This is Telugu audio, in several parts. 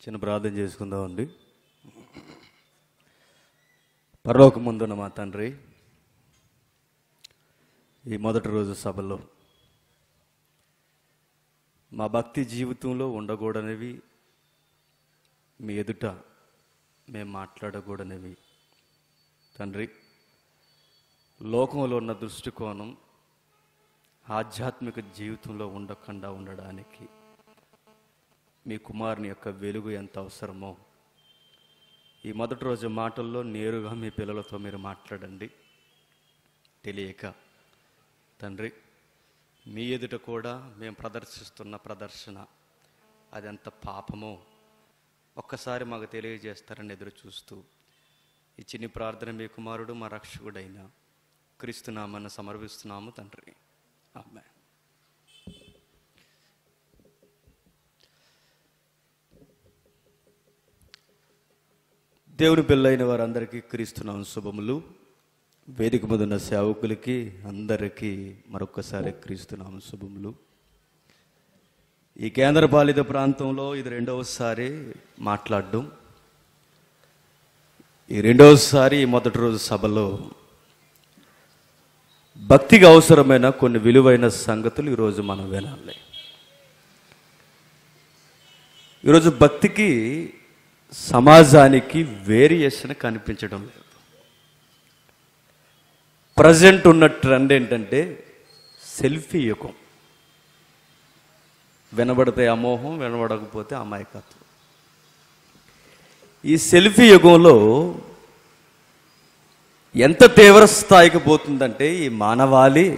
చిన్న ప్రార్థన చేసుకుందామండి పరలోక ముందున్న మా తండ్రి ఈ మొదటి రోజు సభలో మా భక్తి జీవితంలో ఉండకూడనివి మీ ఎదుట మేము మాట్లాడకూడనివి తండ్రి లోకంలో ఉన్న దృష్టికోణం ఆధ్యాత్మిక జీవితంలో ఉండకుండా ఉండడానికి మీ కుమారుని యొక్క వెలుగు ఎంత అవసరమో ఈ మొదటి రోజు మాటల్లో నేరుగా మీ పిల్లలతో మీరు మాట్లాడండి తెలియక తండ్రి మీ ఎదుట కూడా మేము ప్రదర్శిస్తున్న ప్రదర్శన అదెంత పాపమో ఒక్కసారి మాకు తెలియజేస్తారని ఎదురు చూస్తూ ఈ చిన్ని ప్రార్థన మీ కుమారుడు మా రక్షకుడైన క్రీస్తునామని సమర్పిస్తున్నాము తండ్రి ఆమె దేవుని పిల్లైన వారందరికీ క్రీస్తునామ శుభములు వేదిక మీద ఉన్న సేవకులకి అందరికీ మరొకసారి క్రీస్తునామ శుభములు ఈ కేంద్రపాలిత ప్రాంతంలో ఇది రెండవసారి మాట్లాడడం ఈ రెండవసారి ఈ మొదటి రోజు సభలో భక్తికి అవసరమైన కొన్ని విలువైన సంగతులు ఈరోజు మనం వినాలి ఈరోజు భక్తికి సమాజానికి వేరియేషన్ కనిపించడం లేదు ప్రజెంట్ ఉన్న ట్రెండ్ ఏంటంటే సెల్ఫీ యుగం వినబడితే అమోహం వినబడకపోతే అమాయకత్వం ఈ సెల్ఫీ యుగంలో ఎంత తీవ్ర స్థాయికి పోతుందంటే ఈ మానవాళి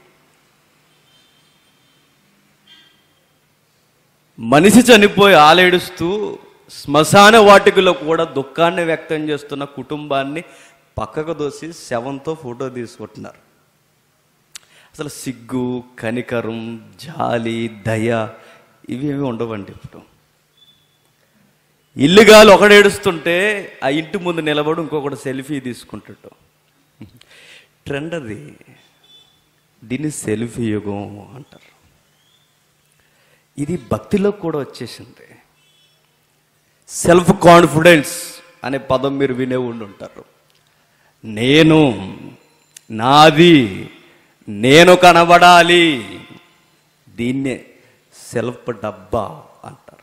మనిషి చనిపోయి ఆలేడుస్తూ శ్మశాన వాటికలో కూడా దుఃఖాన్ని వ్యక్తం చేస్తున్న కుటుంబాన్ని పక్కకు దోసి శవంతో ఫోటో తీసుకుంటున్నారు అసలు సిగ్గు కనికరం జాలి దయ ఇవి ఏమి ఉండవండి ఇప్పుడు ఇల్లుగాలు ఒకడేడుస్తుంటే ఆ ఇంటి ముందు నిలబడి ఇంకొకటి సెల్ఫీ తీసుకుంటాడు ట్రెండ్ అది దీన్ని సెల్ఫీ యుగం అంటారు ఇది భక్తిలో కూడా వచ్చేసింది సెల్ఫ్ కాన్ఫిడెన్స్ అనే పదం మీరు వినే ఉండి ఉంటారు నేను నాది నేను కనబడాలి దీన్నే సెల్ఫ్ డబ్బా అంటారు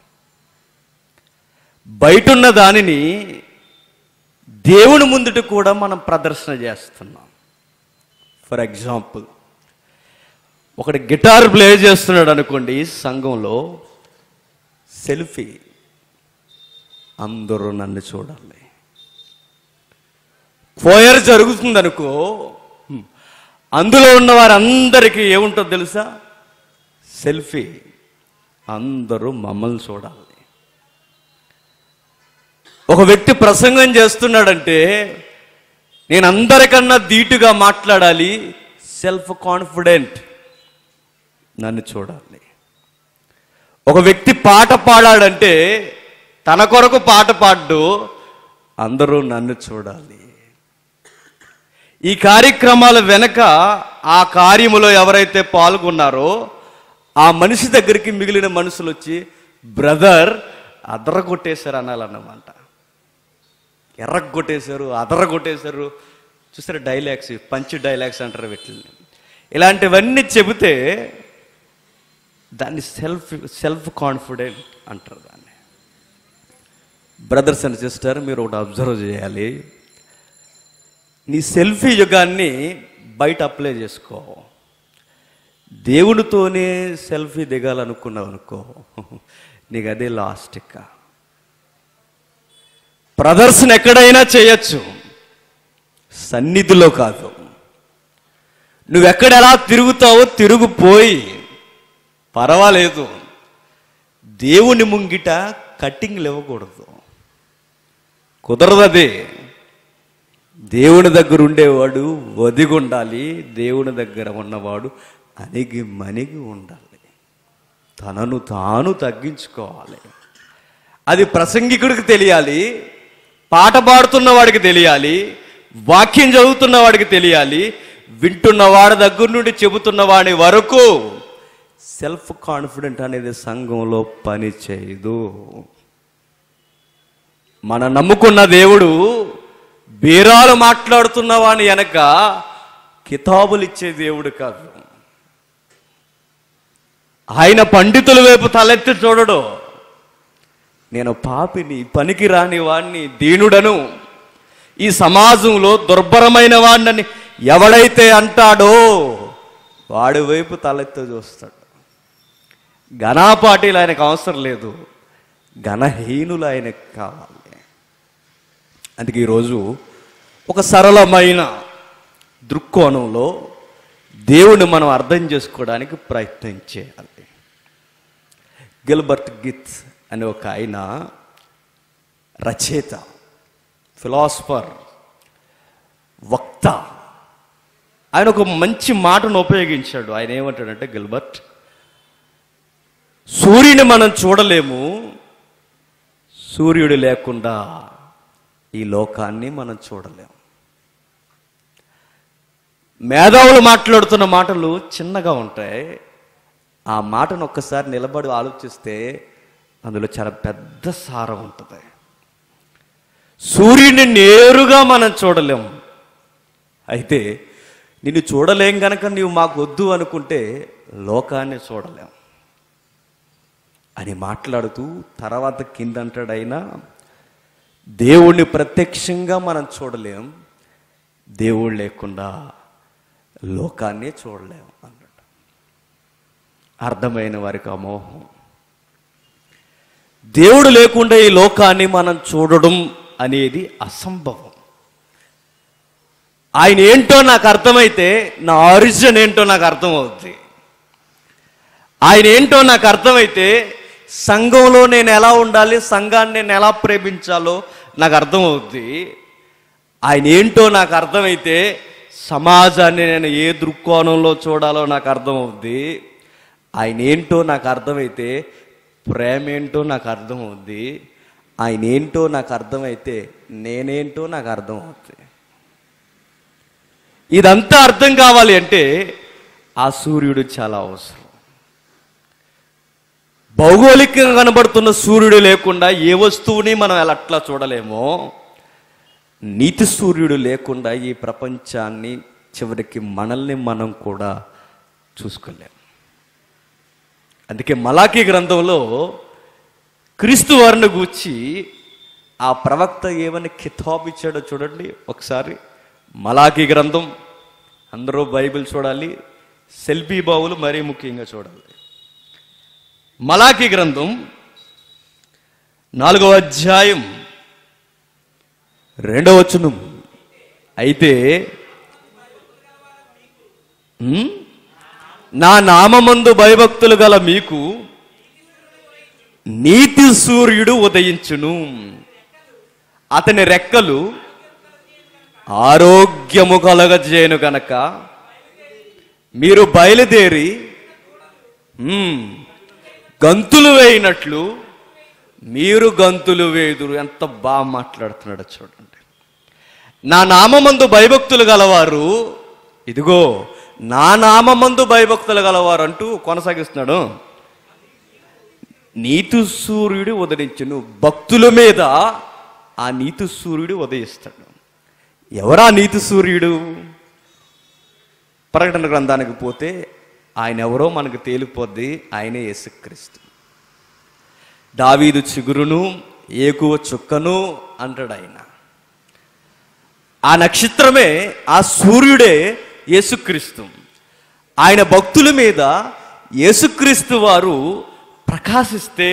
బయటున్న దానిని దేవుని ముందుట కూడా మనం ప్రదర్శన చేస్తున్నాం ఫర్ ఎగ్జాంపుల్ ఒకటి గిటార్ ప్లే చేస్తున్నాడు అనుకోండి సంఘంలో సెల్ఫీ అందరూ నన్ను చూడాలి ఫోయర్ జరుగుతుంది అనుకో అందులో ఉన్న వారందరికీ ఏముంటుందో తెలుసా సెల్ఫీ అందరూ మమ్మల్ని చూడాలి ఒక వ్యక్తి ప్రసంగం చేస్తున్నాడంటే నేను అందరికన్నా ధీటుగా మాట్లాడాలి సెల్ఫ్ కాన్ఫిడెంట్ నన్ను చూడాలి ఒక వ్యక్తి పాట పాడాడంటే తన కొరకు పాట పాడు అందరూ నన్ను చూడాలి ఈ కార్యక్రమాల వెనక ఆ కార్యములో ఎవరైతే పాల్గొన్నారో ఆ మనిషి దగ్గరికి మిగిలిన మనుషులు వచ్చి బ్రదర్ అదరగొట్టేశారు అనాలన్నమాట ఎర్రగొట్టేశారు అదరగొట్టేశారు చూసారు డైలాగ్స్ పంచ్ డైలాగ్స్ అంటారు వీటిని ఇలాంటివన్నీ చెబితే దాన్ని సెల్ఫ్ సెల్ఫ్ కాన్ఫిడెంట్ అంటారు దాన్ని బ్రదర్స్ అండ్ సిస్టర్ మీరు ఒకటి అబ్జర్వ్ చేయాలి నీ సెల్ఫీ యుగాన్ని బయట అప్లై చేసుకో దేవునితోనే సెల్ఫీ దిగాలనుకున్నావు అనుకో నీకు అదే లాస్ట్ ఇక ప్రదర్శన ఎక్కడైనా చేయొచ్చు సన్నిధిలో కాదు నువ్వెక్కడ ఎలా తిరుగుతావో తిరుగుపోయి పర్వాలేదు దేవుని ముంగిట కట్టింగ్లు ఇవ్వకూడదు కుదరదు అదే దేవుని దగ్గర ఉండేవాడు ఒదిగి ఉండాలి దేవుని దగ్గర ఉన్నవాడు అణిగి మణిగి ఉండాలి తనను తాను తగ్గించుకోవాలి అది ప్రసంగికుడికి తెలియాలి పాట పాడుతున్న వాడికి తెలియాలి వాక్యం చదువుతున్న వాడికి తెలియాలి వింటున్న వాడి దగ్గర నుండి చెబుతున్న వాడి వరకు సెల్ఫ్ కాన్ఫిడెంట్ అనేది సంఘంలో పని చేయదు మన నమ్ముకున్న దేవుడు బీరాలు మాట్లాడుతున్న వాని వెనక కితాబులు ఇచ్చే దేవుడు కాదు ఆయన పండితుల వైపు తలెత్తి చూడడు నేను పాపిని పనికి రాని వాణ్ణి దీనుడను ఈ సమాజంలో దుర్భరమైన వాడిని ఎవడైతే అంటాడో వాడి వైపు తలెత్తి చూస్తాడు ఘనాపాటీలు ఆయనకు అవసరం లేదు ఘనహీనులు ఆయనకు కావాలి అందుకే ఈరోజు ఒక సరళమైన దృక్కోణంలో దేవుని మనం అర్థం చేసుకోవడానికి ప్రయత్నం చేయాలి గిల్బర్ట్ గిత్ అనే ఒక ఆయన రచయిత ఫిలాసఫర్ వక్త ఆయన ఒక మంచి మాటను ఉపయోగించాడు ఆయన ఏమంటాడంటే గిల్బర్ట్ సూర్యుని మనం చూడలేము సూర్యుడు లేకుండా ఈ లోకాన్ని మనం చూడలేము మేధావులు మాట్లాడుతున్న మాటలు చిన్నగా ఉంటాయి ఆ మాటను ఒక్కసారి నిలబడి ఆలోచిస్తే అందులో చాలా పెద్ద సారం ఉంటుంది సూర్యుడిని నేరుగా మనం చూడలేము అయితే నిన్ను చూడలేం గనక నీవు మాకు వద్దు అనుకుంటే లోకాన్ని చూడలేం అని మాట్లాడుతూ తర్వాత కింద అంటాడైనా దేవుణ్ణి ప్రత్యక్షంగా మనం చూడలేం దేవుడు లేకుండా లోకాన్ని చూడలేం అన్నాడు అర్థమైన వారికి అమోహం దేవుడు లేకుండా ఈ లోకాన్ని మనం చూడడం అనేది అసంభవం ఆయన ఏంటో నాకు అర్థమైతే నా ఆరిజిన్ ఏంటో నాకు అర్థమవుద్ది ఆయన ఏంటో నాకు అర్థమైతే సంఘంలో నేను ఎలా ఉండాలి సంఘాన్ని నేను ఎలా ప్రేమించాలో నాకు అర్థమవుద్ది ఆయన ఏంటో నాకు అర్థమైతే సమాజాన్ని నేను ఏ దృక్కోణంలో చూడాలో నాకు అర్థమవుద్ది ఆయన ఏంటో నాకు అర్థమైతే ప్రేమ ఏంటో నాకు అర్థమవుద్ది ఆయన ఏంటో నాకు అర్థమైతే నేనేంటో నాకు అర్థమవుద్ది ఇదంతా అర్థం కావాలి అంటే ఆ సూర్యుడు చాలా అవసరం భౌగోళికంగా కనబడుతున్న సూర్యుడు లేకుండా ఏ వస్తువుని మనం ఎలా అట్లా చూడలేమో నీతి సూర్యుడు లేకుండా ఈ ప్రపంచాన్ని చివరికి మనల్ని మనం కూడా చూసుకోలేం అందుకే మలాఖీ గ్రంథంలో క్రీస్తు వారిని గూర్చి ఆ ప్రవక్త ఏమని కితాబ్ ఇచ్చాడో చూడండి ఒకసారి మలాఖీ గ్రంథం అందరూ బైబిల్ చూడాలి సెల్ఫీ బావులు మరీ ముఖ్యంగా చూడాలి మలాఖీ గ్రంథం నాలుగవ అధ్యాయం రెండవ వచనం అయితే ఉమ్, నా నామమందు భయభక్తులు గల మీకు నీతి సూర్యుడు ఉదయించును అతని రెక్కలు ఆరోగ్యము కలగజేయను గనక మీరు బయలుదేరి ఉమ్, గంతులు వేయినట్లు మీరు గంతులు వేయుదురు ఎంత బాగా మాట్లాడుతున్నాడో చూడండి నా నామమందు భయభక్తులు గలవారు ఇదిగో నా నామమందు భయభక్తులు గలవారు అంటూ కొనసాగిస్తున్నాడు నీతి సూర్యుడు ఉదయించును భక్తుల మీద ఆ నీతి సూర్యుడు ఉదయిస్తాడు ఎవరా నీతి సూర్యుడు ప్రకటన గ్రంథానికి పోతే ఆయన ఎవరో మనకు తేలిపోద్ది ఆయనే యేసుక్రీస్తు దావీదు చిగురును ఏకువ చుక్కను అంటాడు ఆయన ఆ నక్షత్రమే ఆ సూర్యుడే యేసుక్రీస్తు ఆయన భక్తుల మీద యేసుక్రీస్తు వారు ప్రకాశిస్తే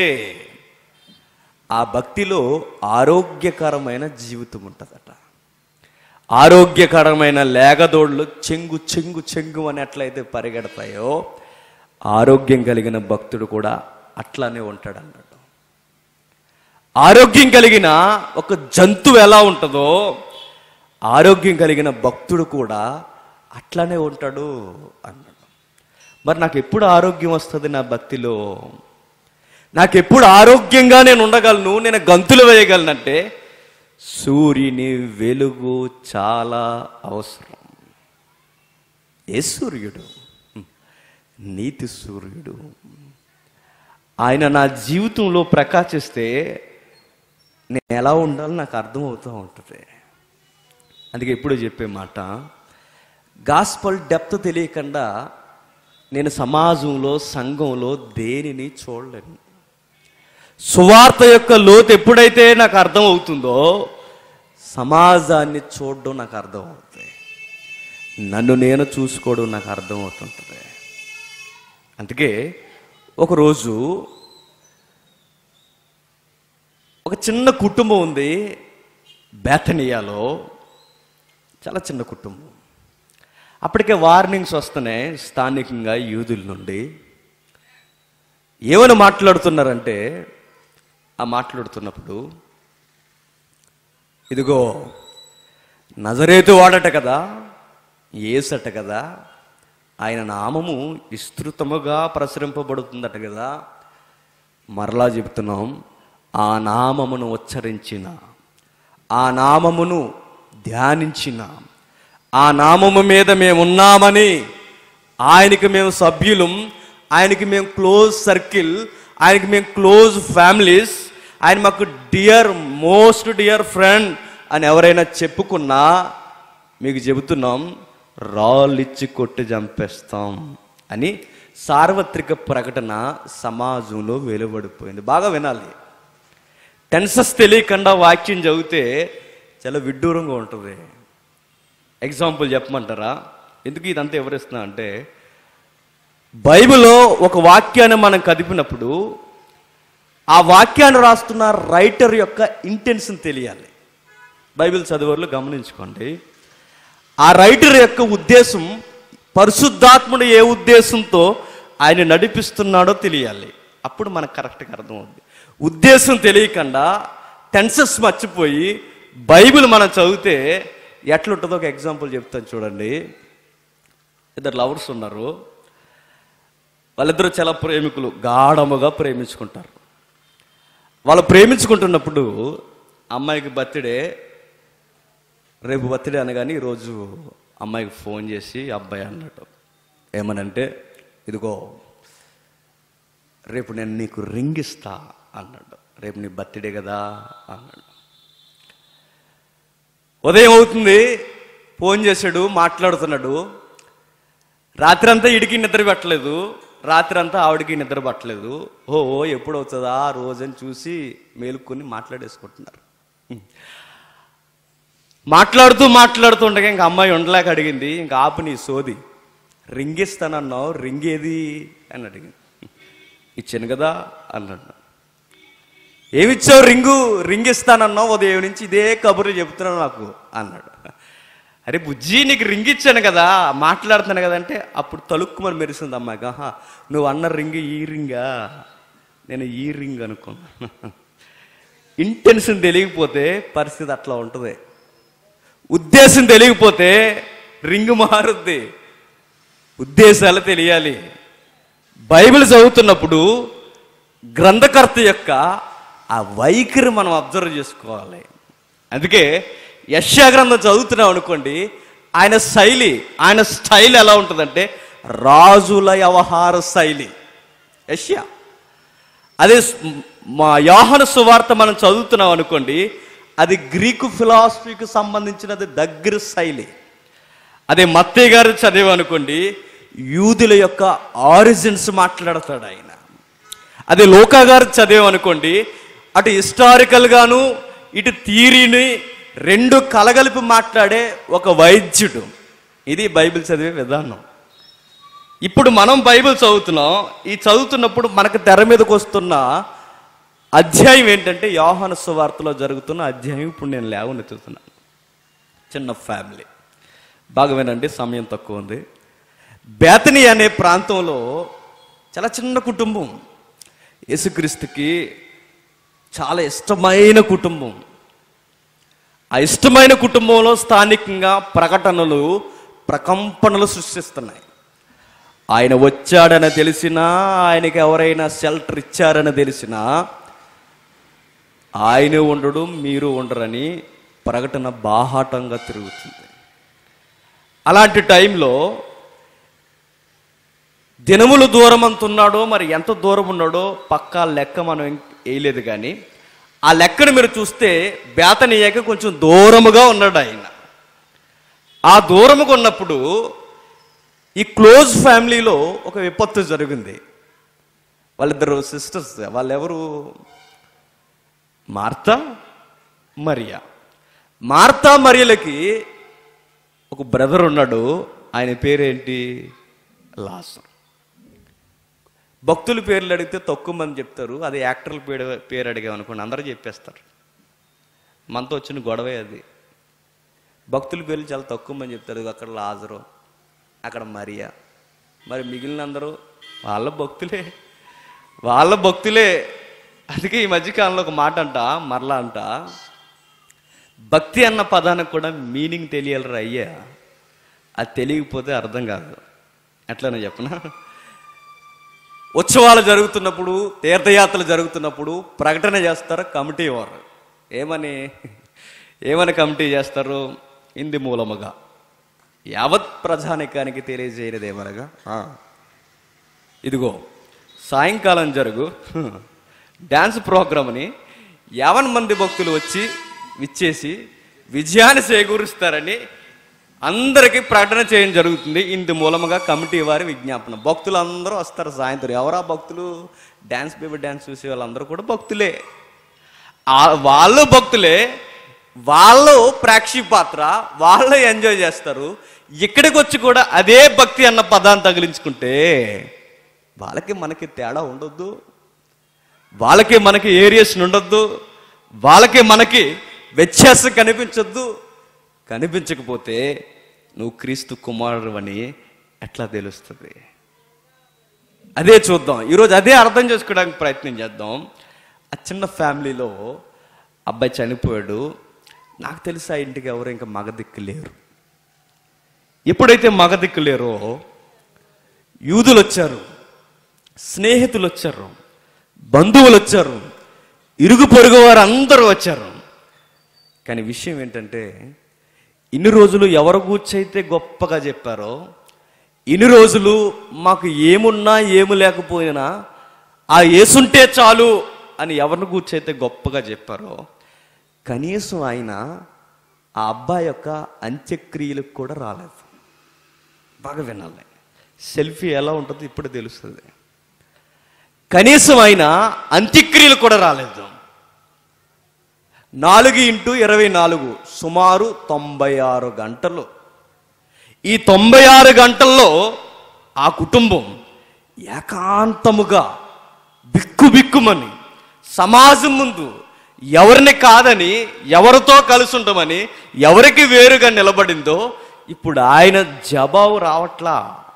ఆ భక్తిలో ఆరోగ్యకరమైన జీవితం ఉంటుందట ఆరోగ్యకరమైన లేగదోళ్ళు చెంగు చెంగు చెంగు అని ఎట్లయితే పరిగెడతాయో ఆరోగ్యం కలిగిన భక్తుడు కూడా అట్లానే ఉంటాడు అన్నట్టు ఆరోగ్యం కలిగిన ఒక జంతువు ఎలా ఉంటుందో ఆరోగ్యం కలిగిన భక్తుడు కూడా అట్లానే ఉంటాడు అన్నాడు మరి నాకు ఎప్పుడు ఆరోగ్యం వస్తుంది నా భక్తిలో నాకు ఎప్పుడు ఆరోగ్యంగా నేను ఉండగలను నేను గంతులు వేయగలనంటే సూర్యుని వెలుగు చాలా అవసరం ఏ సూర్యుడు నీతి సూర్యుడు ఆయన నా జీవితంలో ప్రకాశిస్తే నేను ఎలా ఉండాలో నాకు అర్థం అవుతూ ఉంటుంది అందుకే ఎప్పుడు చెప్పే మాట గాస్పల్ డెప్త్ తెలియకుండా నేను సమాజంలో సంఘంలో దేనిని చూడలేను సువార్త యొక్క లోతు ఎప్పుడైతే నాకు అర్థం అవుతుందో సమాజాన్ని చూడడం నాకు అర్థం అవుతుంది నన్ను నేను చూసుకోవడం నాకు అర్థం అవుతుంటుంది అందుకే ఒకరోజు ఒక చిన్న కుటుంబం ఉంది బేతనియాలో చాలా చిన్న కుటుంబం అప్పటికే వార్నింగ్స్ వస్తున్నాయి స్థానికంగా యూదుల నుండి ఏమని మాట్లాడుతున్నారంటే ఆ మాట్లాడుతున్నప్పుడు ఇదిగో నజరేతు వాడట కదా ఏసట కదా ఆయన నామము విస్తృతముగా ప్రసరింపబడుతుందట కదా మరలా చెప్తున్నాం ఆ నామమును ఉచ్చరించిన ఆ నామమును ధ్యానించిన ఆ నామము మీద మేము ఉన్నామని ఆయనకి మేము సభ్యులం ఆయనకి మేము క్లోజ్ సర్కిల్ ఆయనకి మేము క్లోజ్ ఫ్యామిలీస్ ఆయన మాకు డియర్ మోస్ట్ డియర్ ఫ్రెండ్ అని ఎవరైనా చెప్పుకున్నా మీకు చెబుతున్నాం రాళ్ళిచ్చి కొట్టి చంపేస్తాం అని సార్వత్రిక ప్రకటన సమాజంలో వెలువడిపోయింది బాగా వినాలి టెన్సెస్ తెలియకుండా వాక్యం చదివితే చాలా విడ్డూరంగా ఉంటుంది ఎగ్జాంపుల్ చెప్పమంటారా ఎందుకు ఇదంతా ఎవరిస్తున్నా అంటే బైబిల్లో ఒక వాక్యాన్ని మనం కదిపినప్పుడు ఆ వాక్యాన్ని రాస్తున్న రైటర్ యొక్క ఇంటెన్షన్ తెలియాలి బైబిల్ చదివర్లు గమనించుకోండి ఆ రైటర్ యొక్క ఉద్దేశం పరిశుద్ధాత్ముడు ఏ ఉద్దేశంతో ఆయన నడిపిస్తున్నాడో తెలియాలి అప్పుడు మనకు కరెక్ట్గా అర్థమవుద్ది ఉద్దేశం తెలియకుండా టెన్సెస్ మర్చిపోయి బైబిల్ మనం చదివితే ఎట్లుంటుందో ఒక ఎగ్జాంపుల్ చెప్తాను చూడండి ఇద్దరు లవర్స్ ఉన్నారు వాళ్ళిద్దరూ చాలా ప్రేమికులు గాఢముగా ప్రేమించుకుంటారు వాళ్ళు ప్రేమించుకుంటున్నప్పుడు అమ్మాయికి బర్త్డే రేపు బర్త్డే అనగానే ఈరోజు అమ్మాయికి ఫోన్ చేసి అబ్బాయి అన్నాడు ఏమనంటే ఇదిగో రేపు నేను నీకు రింగ్ ఇస్తా అన్నాడు రేపు నీ బర్త్డే కదా అన్నాడు ఉదయం అవుతుంది ఫోన్ చేశాడు మాట్లాడుతున్నాడు రాత్రి అంతా ఇడికి నిద్ర పెట్టలేదు రాత్రి అంతా ఆవిడకి నిద్ర పట్టలేదు ఓ ఓ ఎప్పుడు అవుతుందా ఆ రోజని చూసి మేలుకొని మాట్లాడేసుకుంటున్నారు మాట్లాడుతూ మాట్లాడుతూ ఉండగా ఇంకా అమ్మాయి ఉండలేక అడిగింది ఇంకా ఆపు నీ సోది రింగ్ ఇస్తానన్నావు రింగ్ ఏది అని అడిగింది ఇచ్చాను కదా అన్నాడు ఏమిచ్చావు రింగు రింగ్ ఇస్తానన్నావు ఉదయం నుంచి ఇదే కబుర్లు చెబుతున్నావు నాకు అన్నాడు అరే బుజ్జి నీకు రింగ్ ఇచ్చాను కదా మాట్లాడుతాను కదా అంటే అప్పుడు తలుక్కుమని మెరిసింది అమ్మాయికి ఆహా నువ్వు అన్న రింగ్ ఈ రింగా నేను ఈ రింగ్ అనుకున్నా ఇంటెన్షన్ తెలియకపోతే పరిస్థితి అట్లా ఉంటుంది ఉద్దేశం తెలియకపోతే రింగ్ మారుద్ది ఉద్దేశాలు తెలియాలి బైబిల్ చదువుతున్నప్పుడు గ్రంథకర్త యొక్క ఆ వైఖరి మనం అబ్జర్వ్ చేసుకోవాలి అందుకే యశ్యా గ్రంథం చదువుతున్నాం అనుకోండి ఆయన శైలి ఆయన స్టైల్ ఎలా ఉంటుందంటే రాజుల వ్యవహార శైలి యశ్యా అదే స్- మా యోహాను సువార్త మనం చదువుతున్నాం అనుకోండి అది గ్రీకు ఫిలాసఫీకి సంబంధించినది దగ్గర శైలి అదే మత్తయ్య గారు చదివాం అనుకోండి యూదుల యొక్క ఆరిజిన్స్ మాట్లాడతాడు ఆయన అదే లోకా గారు చదివాం అనుకోండి అటు హిస్టారికల్ గాను ఇటు థీరీని రెండు కలగలిపి మాట్లాడే ఒక వైద్యుడు ఇది బైబిల్ చదివే విధానం ఇప్పుడు మనం బైబిల్ చదువుతున్నాం ఈ చదువుతున్నప్పుడు మనకు తెర మీదకి వస్తున్న అధ్యాయం ఏంటంటే యోహాను సువార్తలో జరుగుతున్న అధ్యాయం ఇప్పుడు నేను లేవనెత్తుతున్నాను చిన్న ఫ్యామిలీ బాగా వినండి సమయం తక్కువ ఉంది బేతని అనే ప్రాంతంలో చాలా చిన్న కుటుంబం యేసుక్రీస్తుకి చాలా ఇష్టమైన కుటుంబం ఆ ఇష్టమైన కుటుంబంలో స్థానికంగా ప్రకటనలు ప్రకంపనలు సృష్టిస్తున్నాయి ఆయన వచ్చాడని తెలిసినా ఆయనకి ఎవరైనా షెల్టర్ ఇచ్చారని తెలిసినా ఆయన ఉండడు మీరు ఉండరని ప్రకటన బాహాటంగా తిరుగుతుంది అలాంటి టైంలో దినములు దూరం అంత ఉన్నాడో మరి ఎంత దూరం ఉన్నాడో పక్కా లెక్క మనం ఇంక వేయలేదు కానీ ఆ లెక్కను మీరు చూస్తే బేతనీయక కొంచెం దూరముగా ఉన్నాడు ఆయన ఆ దూరముగా ఉన్నప్పుడు ఈ క్లోజ్ ఫ్యామిలీలో ఒక విపత్తు జరిగింది వాళ్ళిద్దరు సిస్టర్స్ వాళ్ళెవరు మార్తా మరియా మార్తా మరియలకి ఒక బ్రదర్ ఉన్నాడు ఆయన పేరేంటి లాసర్ భక్తుల పేర్లు అడిగితే తక్కువ మంది చెప్తారు అది యాక్టర్ల పేరు పేరు అడిగామనుకోండి అందరూ చెప్పేస్తారు మనతో వచ్చిన గొడవే అది భక్తుల పేర్లు చాలా తక్కువ మంది చెప్తారు అక్కడ లాజరు అక్కడ మరియా మరి మిగిలిన అందరూ వాళ్ళ భక్తులే వాళ్ళ భక్తులే అందుకే ఈ మధ్యకాలంలో ఒక మాట అంట మరలా అంట భక్తి అన్న పదానికి కూడా మీనింగ్ తెలియాలరా అయ్యా అది తెలియకపోతే అర్థం కాదు ఎట్లనే చెప్పనా ఉత్సవాలు జరుగుతున్నప్పుడు తీర్థయాత్రలు జరుగుతున్నప్పుడు ప్రకటన చేస్తారు కమిటీ వారు ఏమని ఏమని కమిటీ చేస్తారు ఇంది మూలముగా యావత్ ప్రజానికానికి తెలియజేయనిది ఏమనగా ఆ, ఇదిగో సాయంకాలం జరుగు డ్యాన్స్ ప్రోగ్రామ్ని యావన్ మంది భక్తులు వచ్చి విచ్చేసి విజయాన్ని చేకూరుస్తారని అందరికీ ప్రకటన చేయడం జరుగుతుంది ఇందు మూలముగా కమిటీ వారి విజ్ఞాపన భక్తులు అందరూ వస్తారు సాయంత్రం ఎవరా భక్తులు డ్యాన్స్ బేబీ డ్యాన్స్ చూసే వాళ్ళందరూ కూడా భక్తులే ఆ- వాళ్ళు భక్తులే వాళ్ళు ప్రేక్షీ పాత్ర వాళ్ళు ఎంజాయ్ చేస్తారు ఇక్కడికి వచ్చి కూడా అదే భక్తి అన్న పదాన్ని తగిలించుకుంటే వాళ్ళకి మనకి తేడా ఉండొద్దు వాళ్ళకి మనకి ఏరియేషన్ ఉండొద్దు వాళ్ళకి మనకి వ్యత్యాసం కనిపించొద్దు కనిపించకపోతే నువ్వు క్రీస్తు కుమారుడు అని ఎట్లా తెలుస్తుంది అదే చూద్దాం ఈరోజు అదే అర్థం చేసుకోవడానికి ప్రయత్నం చేద్దాం ఆ చిన్న ఫ్యామిలీలో అబ్బాయి చనిపోయాడు నాకు తెలిసి ఆ ఇంటికి ఎవరు ఇంకా మగదిక్కు లేరు ఎప్పుడైతే మగదిక్కు లేరో యూదులు వచ్చారు స్నేహితులు వచ్చారు బంధువులు వచ్చారు ఇరుగు పొరుగు వారు అందరూ వచ్చారు కానీ విషయం ఏంటంటే ఇన్ని రోజులు ఎవరు కూర్చైతే గొప్పగా చెప్పారో ఇన్ని రోజులు మాకు ఏమున్నా ఏమి లేకపోయినా ఆ ఏసుంటే చాలు అని ఎవరిని కూర్చైతే గొప్పగా చెప్పారో కనీసం ఆయన ఆ అబ్బాయి యొక్క అంత్యక్రియలకు కూడా రాలేదు బాగా వినాలి సెల్ఫీ ఎలా ఉంటుందో ఇప్పుడు తెలుస్తుంది కనీసం ఆయన అంత్యక్రియలు కూడా రాలేదు నాలుగు ఇంటూ ఇరవై నాలుగు సుమారు తొంభై ఆరు గంటలు ఈ తొంభై ఆరు గంటల్లో ఆ కుటుంబం ఏకాంతముగా బిక్కు బిక్కుమని సమాజం ముందు ఎవరిని కాదని ఎవరితో కలిసి ఉంటామని ఎవరికి వేరుగా నిలబడిందో ఇప్పుడు ఆయన జవాబు రావట్లా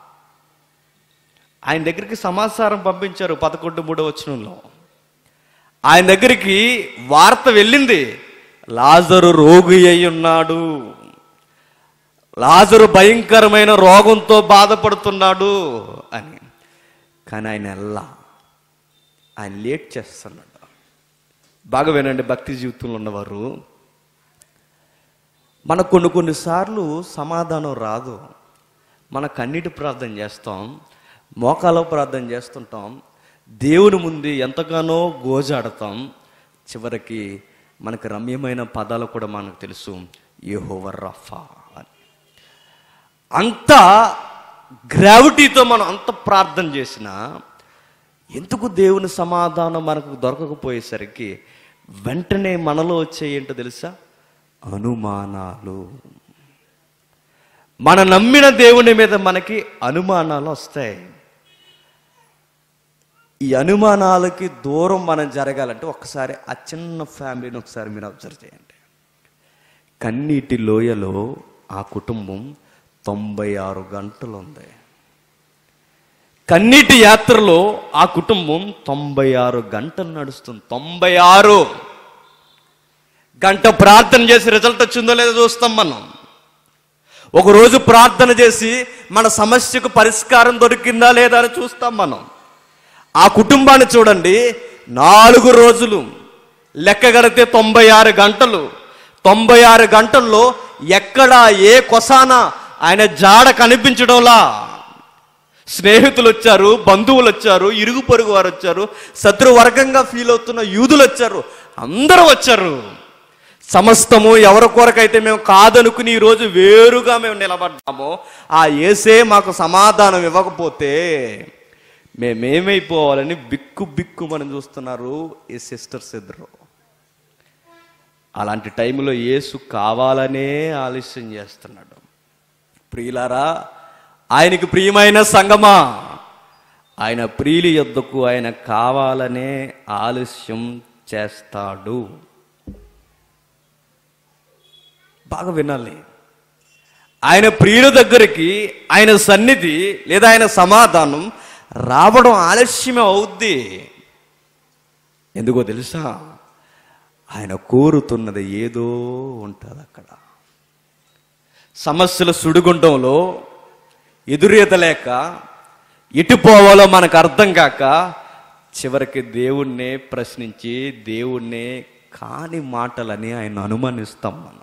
ఆయన దగ్గరికి సమాచారం పంపించారు పదకొండు మూడో వచనంలో ఆయన దగ్గరికి వార్త వెళ్ళింది లాజరు రోగి అయి ఉన్నాడు లాజరు భయంకరమైన రోగంతో బాధపడుతున్నాడు అని కానీ ఆయన ఎల్లా ఆయన లేట్ చేస్తున్నాడు బాగా వినండి భక్తి జీవితంలో ఉన్నవారు మనకు కొన్ని కొన్నిసార్లు సమాధానం రాదు మన కన్నీటి ప్రార్థన చేస్తాం మోకాలో ప్రార్థన చేస్తుంటాం దేవుని ముందు ఎంతగానో గోజాడతాం చివరికి మనకు రమ్యమైన పదాలు కూడా మనకు తెలుసు యెహోవా రఫా అని అంత గ్రావిటీతో మనం అంత ప్రార్థన చేసినా ఎందుకు దేవుని సమాధానం మనకు దొరకకపోయేసరికి వెంటనే మనలో వచ్చే ఏంటో తెలుసా అనుమానాలు మన నమ్మిన దేవుని మీద మనకి అనుమానాలు వస్తాయి ఈ అనుమానాలకి దూరం మనం జరగాలంటే ఒక్కసారి ఆ చిన్న ఫ్యామిలీని ఒకసారి మీరు అబ్జర్వ్ చేయండి కన్నీటి లోయలో ఆ కుటుంబం తొంభై ఆరు గంటలు ఉంది కన్నీటి యాత్రలో ఆ కుటుంబం తొంభై ఆరు గంటలు నడుస్తుంది తొంభై ఆరు గంట ప్రార్థన చేసి రిజల్ట్ వచ్చిందో లేదో చూస్తాం మనం ఒక రోజు ప్రార్థన చేసి మన సమస్యకు పరిష్కారం దొరికిందా లేదా అని చూస్తాం మనం ఆ కుటుంబాన్ని చూడండి నాలుగు రోజులు లెక్క గడితే తొంభై ఆరు గంటలు తొంభై ఆరు గంటల్లో ఎక్కడ ఏ కొసాన ఆయన జాడ కనిపించడంలా స్నేహితులు వచ్చారు బంధువులు వచ్చారు ఇరుగు పొరుగు వారు వచ్చారు శత్రు వర్గంగా ఫీల్ అవుతున్న యూదులు వచ్చారు అందరూ వచ్చారు సమస్తము ఎవరి కొరకైతే మేము కాదనుకుని ఈరోజు వేరుగా మేము నిలబడ్డామో ఆ ఏసే మాకు సమాధానం ఇవ్వకపోతే మేమేమైపోవాలని బిక్కు బిక్కు మనం చూస్తున్నారు ఈ సిస్టర్స్ ఇద్దరు అలాంటి టైంలో యేసు కావాలనే ఆలస్యం చేస్తున్నాడు ప్రియులారా ఆయనకి ప్రియమైన సంగమా ఆయన ప్రియుల యొద్దకు ఆయన కావాలనే ఆలస్యం చేస్తాడు బాగా వినాలి ఆయన ప్రియుల దగ్గరికి ఆయన సన్నిధి లేదా ఆయన సమాధానం రావడం ఆలస్యమే అవుద్ది ఎందుకో తెలుసా ఆయన కోరుతున్నది ఏదో ఉంటుంది అక్కడ సమస్యల సుడిగుండంలో ఎదురేత లేక ఎటు పోవాలో మనకు అర్థం కాక చివరికి దేవుణ్ణే ప్రశ్నించి దేవుణ్ణే కాని మాటలని ఆయన అనుమానిస్తాం మనం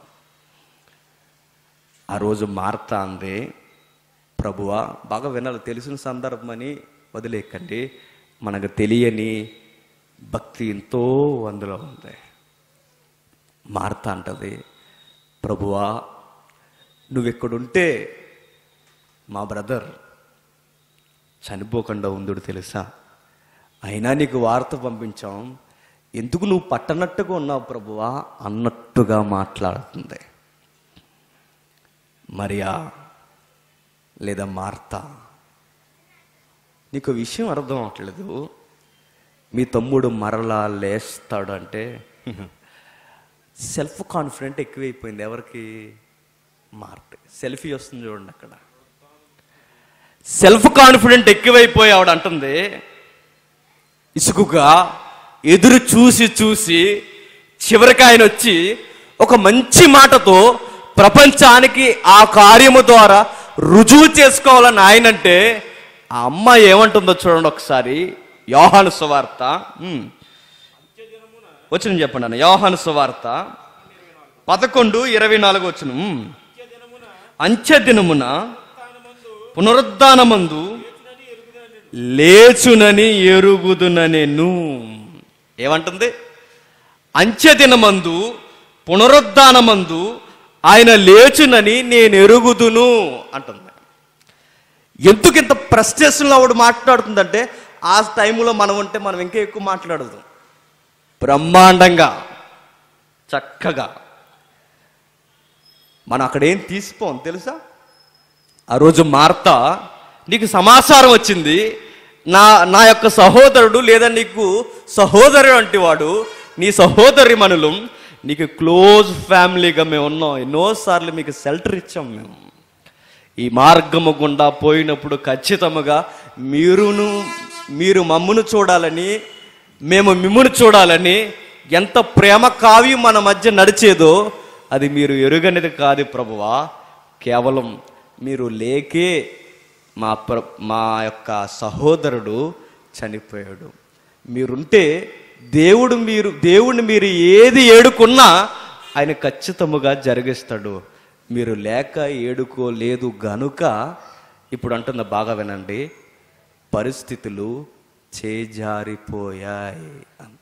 ఆ రోజు మార్తా అందే ప్రభువా బాగా వినాలి తెలిసిన సందర్భం అని వదిలేకండి మనకు తెలియని భక్తి ఎంతో అందులో ఉంది మార్తా అంటది ప్రభువా నువ్వు ఎక్కడుంటే మా బ్రదర్ చనిపోకుండా ఉందుడు తెలుసా అయినా నీకు వార్త పంపించాం ఎందుకు నువ్వు పట్టనట్టుగా ఉన్నావు ప్రభువా అన్నట్టుగా మాట్లాడుతుంది మరియా లేదా మార్తా నీకు విషయం అర్థం అవట్లేదు మీ తమ్ముడు మరలా లేస్తాడు అంటే సెల్ఫ్ కాన్ఫిడెంట్ ఎక్కువైపోయింది ఎవరికి మార్త సెల్ఫీ వస్తుంది చూడండి అక్కడ సెల్ఫ్ కాన్ఫిడెంట్ ఎక్కువైపోయి ఆవిడ అంటుంది ఇసుకుగా ఎదురు చూసి చూసి చివరికి ఆయన వచ్చి ఒక మంచి మాటతో ప్రపంచానికి ఆ కార్యము ద్వారా రుజువు చేసుకోవాలని ఆయన అంటే ఆ అమ్మ ఏమంటుందో చూడండి ఒకసారి యోహాను సువార్త ఉమ్. వచ్చిన చెప్పండి అన్న యోహాను సువార్త పదకొండు ఇరవై నాలుగు వచ్చిన అంచె దినమున పునరుద్ధానమందు లేచునని ఎరుగుదుననెను ఏమంటుంది అంచె దినమందు పునరుద్ధానమందు ఆయన లేచునని నేను ఎరుగుదును అంటుంది ఎందుకు ఇంత ప్రస్టేషన్లో ఆవిడ మాట్లాడుతుందంటే ఆ టైంలో మనం ఉంటే మనం ఇంకా ఎక్కువ మాట్లాడదు బ్రహ్మాండంగా చక్కగా మనం అక్కడ ఏం తీసిపోం తెలుసా ఆ రోజు మార్త నీకు సమాచారం వచ్చింది నా నా యొక్క సహోదరుడు లేదా నీకు సహోదరుడు అంటే వాడు నీ సహోదరి మనులు నీకు క్లోజ్ ఫ్యామిలీగా మేము ఉన్నాం ఎన్నోసార్లు మీకు షెల్టర్ ఇచ్చాం మేము ఈ మార్గము గుండా పోయినప్పుడు ఖచ్చితముగా మీరును మీరు మమ్మును చూడాలని మేము మిమ్మును చూడాలని ఎంత ప్రేమ కావ్యం మన మధ్య నడిచేదో అది మీరు ఎరుగనిది కాదు ప్రభువా కేవలం మీరు లేకే మా ప్ర మా యొక్క సహోదరుడు చనిపోయాడు మీరుంటే దేవుడు మీరు దేవుడిని మీరు ఏది ఏడుకున్నా ఆయన ఖచ్చితముగా జరిగిస్తాడు మీరు లేక ఏడుకోలేదు గనుక ఇప్పుడు అంటున్న బాగా వినండి పరిస్థితులు చేజారిపోయాయి అంత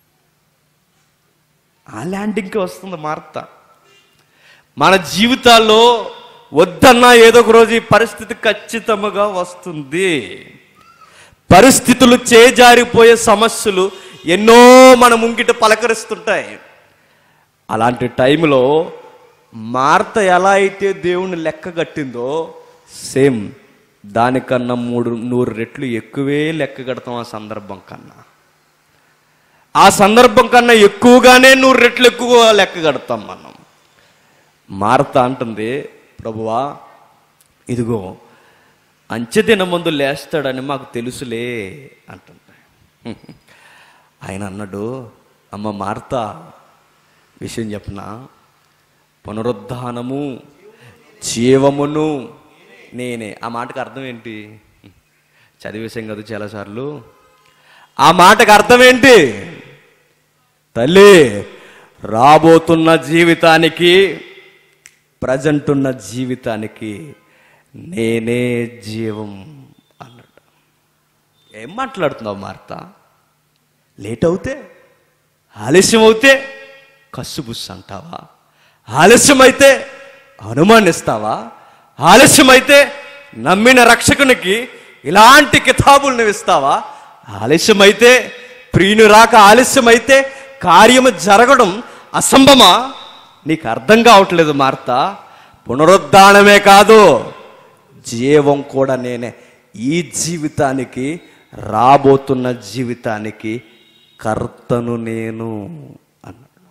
ఆ ల్యాండింగ్కి వస్తుంది మార్త మన జీవితాల్లో వద్దన్నా ఏదో ఒక రోజు ఈ పరిస్థితి ఖచ్చితంగా వస్తుంది పరిస్థితులు చేజారిపోయే సమస్యలు ఎన్నో మన ముంగిట పలకరిస్తుంటాయి అలాంటి టైంలో మార్త ఎలా అయితే దేవుని లెక్క కట్టిందో సేమ్ దానికన్నా మూడు నూరు రెట్లు ఎక్కువే లెక్క కడతాం ఆ సందర్భం కన్నా ఆ సందర్భం కన్నా ఎక్కువగానే నూరు రెట్లు ఎక్కువ లెక్క కడతాం మనం మార్త అంటుంది ప్రభువా ఇదిగో అంచెదిన ముందు లేస్తాడని మాకు తెలుసులే అంటుంది ఆయన అన్నాడు అమ్మ మార్త విషయం చెప్పనా పునరుద్ధానము జీవమును నేనే ఆ మాటకు అర్థం ఏంటి చదివేశాం కదా చాలాసార్లు ఆ మాటకు అర్థం ఏంటి తల్లి రాబోతున్న జీవితానికి ప్రజెంట్ ఉన్న జీవితానికి నేనే జీవం అన్నాడు ఏం మాట్లాడుతున్నావు మార్త లేట్ అవుతే ఆలస్యం అవుతే కస్సుబుస్సు అంటావా ఆలస్యమైతే అనుమానిస్తావా ఆలస్యమైతే నమ్మిన రక్షకునికి ఇలాంటి కితాబులను ఇస్తావా ఆలస్యమైతే ప్రియుని రాక ఆలస్యమైతే కార్యము జరగడం అసంభవమా నీకు అర్థం కావట్లేదు మార్త పునరుద్ధానమే కాదు జీవం కూడా నేనే ఈ జీవితానికి రాబోతున్న జీవితానికి కర్తను నేను అన్నాడు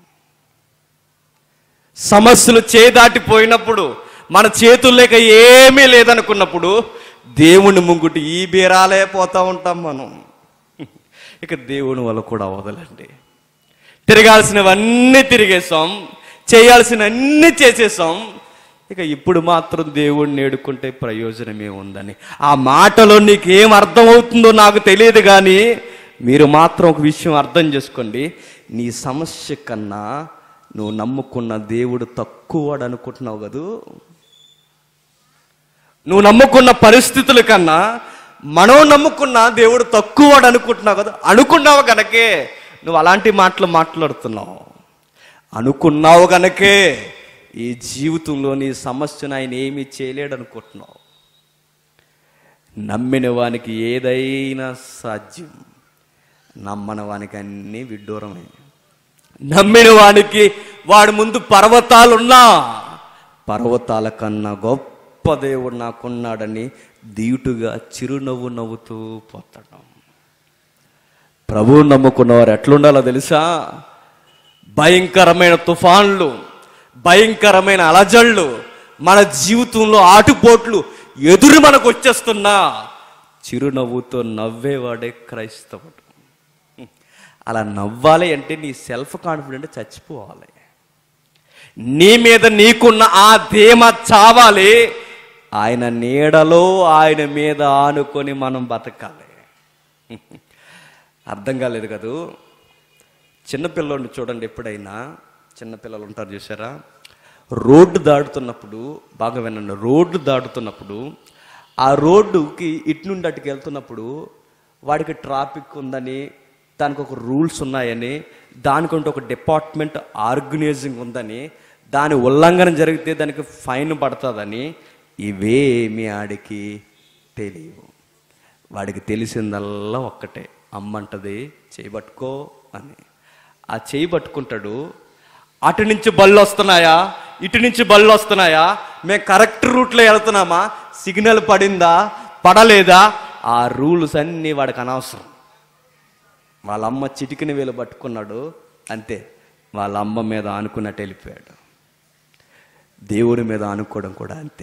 సమస్యలు చేదాటిపోయినప్పుడు మన చేతుల్లేక ఏమీ లేదనుకున్నప్పుడు దేవుని ముంగుటి ఈ బీరాలే పోతా ఉంటాం మనం ఇక దేవుని వల్ల కూడా వదలండి తిరగాల్సినవన్నీ తిరిగేసాం చేయాల్సిన అన్ని చేసేసాం ఇక ఇప్పుడు మాత్రం దేవుణ్ణి ఏడుకుంటే ప్రయోజనమే ఉందని ఆ మాటలో నీకేం అర్థమవుతుందో నాకు తెలియదు కానీ మీరు మాత్రం ఒక విషయం అర్థం చేసుకోండి నీ సమస్య కన్నా నువ్వు నమ్ముకున్న దేవుడు తక్కువడు అనుకుంటున్నావు కదూ నువ్వు నమ్ముకున్న పరిస్థితుల కన్నా మనం నమ్ముకున్న దేవుడు తక్కువడు అనుకుంటున్నావు కదా అనుకున్నావు గనకే నువ్వు అలాంటి మాటలు మాట్లాడుతున్నావు అనుకున్నావు గనకే ఈ జీవితంలో నీ సమస్యను ఆయన ఏమీ చేయలేడు అనుకుంటున్నావు నమ్మిన వానికి ఏదైనా సాధ్యం నమ్మని వానికి అన్నీ విడ్డూరమే నమ్మిన వానికి వాడి ముందు పర్వతాలున్నా పర్వతాల కన్నా గొప్ప దేవుడు నాకున్నాడని దీటుగా చిరునవ్వు నవ్వుతూ పోతాడు ప్రభువు నమ్ముకున్నవారు ఎట్లుండాలో తెలుసా భయంకరమైన తుఫాన్లు భయంకరమైన అలజళ్ళు మన జీవితంలో ఆటుపోట్లు ఎదురు మనకు వచ్చేస్తున్నా చిరునవ్వుతో నవ్వేవాడే క్రైస్తవుడు అలా నవ్వాలి అంటే నీ సెల్ఫ్ కాన్ఫిడెంట్ చచ్చిపోవాలి నీ మీద నీకున్న ఆ ధీమ చావాలి ఆయన నీడలో ఆయన మీద ఆనుకొని మనం బతకాలి అర్థం కాలేదు కదూ చిన్నపిల్లోడిని చూడండి ఎప్పుడైనా చిన్నపిల్లలు ఉంటారు చూసారా రోడ్డు దాటుతున్నప్పుడు బాగా వినండి రోడ్డు దాటుతున్నప్పుడు ఆ రోడ్డుకి ఇటు నుండి అటుకి వెళ్తున్నప్పుడు వాడికి ట్రాఫిక్ ఉందని దానికి ఒక రూల్స్ ఉన్నాయని దానికంటే ఒక డిపార్ట్మెంట్ ఆర్గనైజింగ్ ఉందని దాని ఉల్లంఘన జరిగితే దానికి ఫైన్ పడుతుందని ఇవేమి ఆడికి తెలియవు వాడికి తెలిసిందల్లా ఒక్కటే అమ్మంటది చేయబట్టుకో అని ఆ చేయి పట్టుకుంటాడు అటు నుంచి బళ్ళు వస్తున్నాయా ఇటు నుంచి బళ్ళు వస్తున్నాయా మేము కరెక్ట్ రూట్లో వెళ్తున్నామా సిగ్నల్ పడిందా పడలేదా ఆ రూల్స్ అన్నీ వాడికి అనవసరం వాళ్ళ అమ్మ చిటికిన వేలు పట్టుకున్నాడు అంతే వాళ్ళ అమ్మ మీద ఆనుకున్నట్టు వెళ్ళిపోయాడు దేవుడి మీద ఆనుకోవడం కూడా అంతే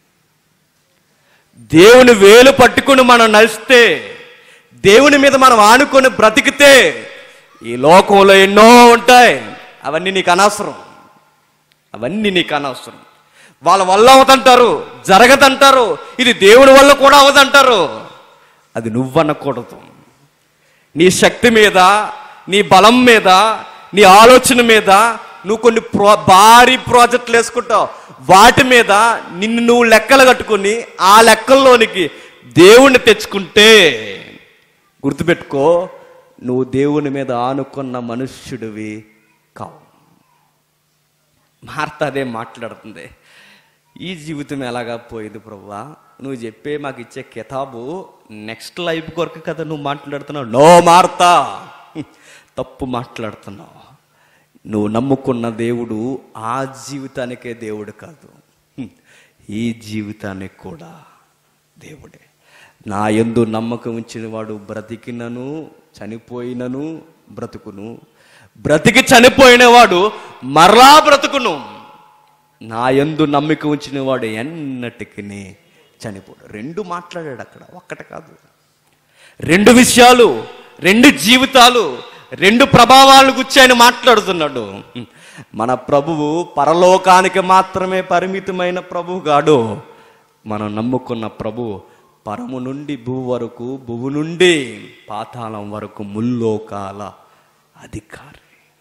దేవుని వేలు పట్టుకుని మనం నడిస్తే దేవుని మీద మనం ఆనుకొని బ్రతికితే ఈ లోకంలో ఎన్నో ఉంటాయి అవన్నీ నీకు అనవసరం అవన్నీ నీకు అనవసరం వాళ్ళ వల్ల అవదంటారు జరగదంటారు ఇది దేవుని వల్ల కూడా అవదంటారు అది నువ్వనకూడదు నీ శక్తి మీద నీ బలం మీద నీ ఆలోచన మీద నువ్వు కొన్ని ప్రో భారీ ప్రాజెక్టులు వేసుకుంటావు వాటి మీద నిన్ను నువ్వు లెక్కలు కట్టుకుని ఆ లెక్కల్లోనికి దేవుణ్ణి తెచ్చుకుంటే గుర్తుపెట్టుకో నువ్వు దేవుని మీద ఆనుకున్న మనుష్యుడివి కావు మార్త అదే మాట్లాడుతుంది ఈ జీవితం ఎలాగా పోయింది ప్రభువా నువ్వు చెప్పే మాకు ఇచ్చే కితాబు నెక్స్ట్ లైఫ్ కొరకు కదా నువ్వు మాట్లాడుతున్నావు నో మార్తా తప్పు మాట్లాడుతున్నావు నువ్వు నమ్ముకున్న దేవుడు ఆ జీవితానికే దేవుడు కాదు ఈ జీవితానికి కూడా దేవుడే నా యందు నమ్మకం ఉంచిన వాడు బ్రతికినను చనిపోయినను బ్రతుకును బ్రతికి చనిపోయినవాడు మరలా బ్రతుకును నా యందు నమ్మిక ఉంచిన వాడు ఎన్నటికి చనిపోడు రెండు మాట్లాడాడు అక్కడ ఒక్కటి కాదు రెండు విషయాలు రెండు జీవితాలు రెండు ప్రభావాల గురించి ఆయన మాట్లాడుతున్నాడు మన ప్రభువు పరలోకానికి మాత్రమే పరిమితమైన ప్రభువు గాడు మనం నమ్ముకున్న ప్రభు పరము నుండి భూ వరకు భువు నుండి పాతాళం వరకు ముల్లోకాల అధికారి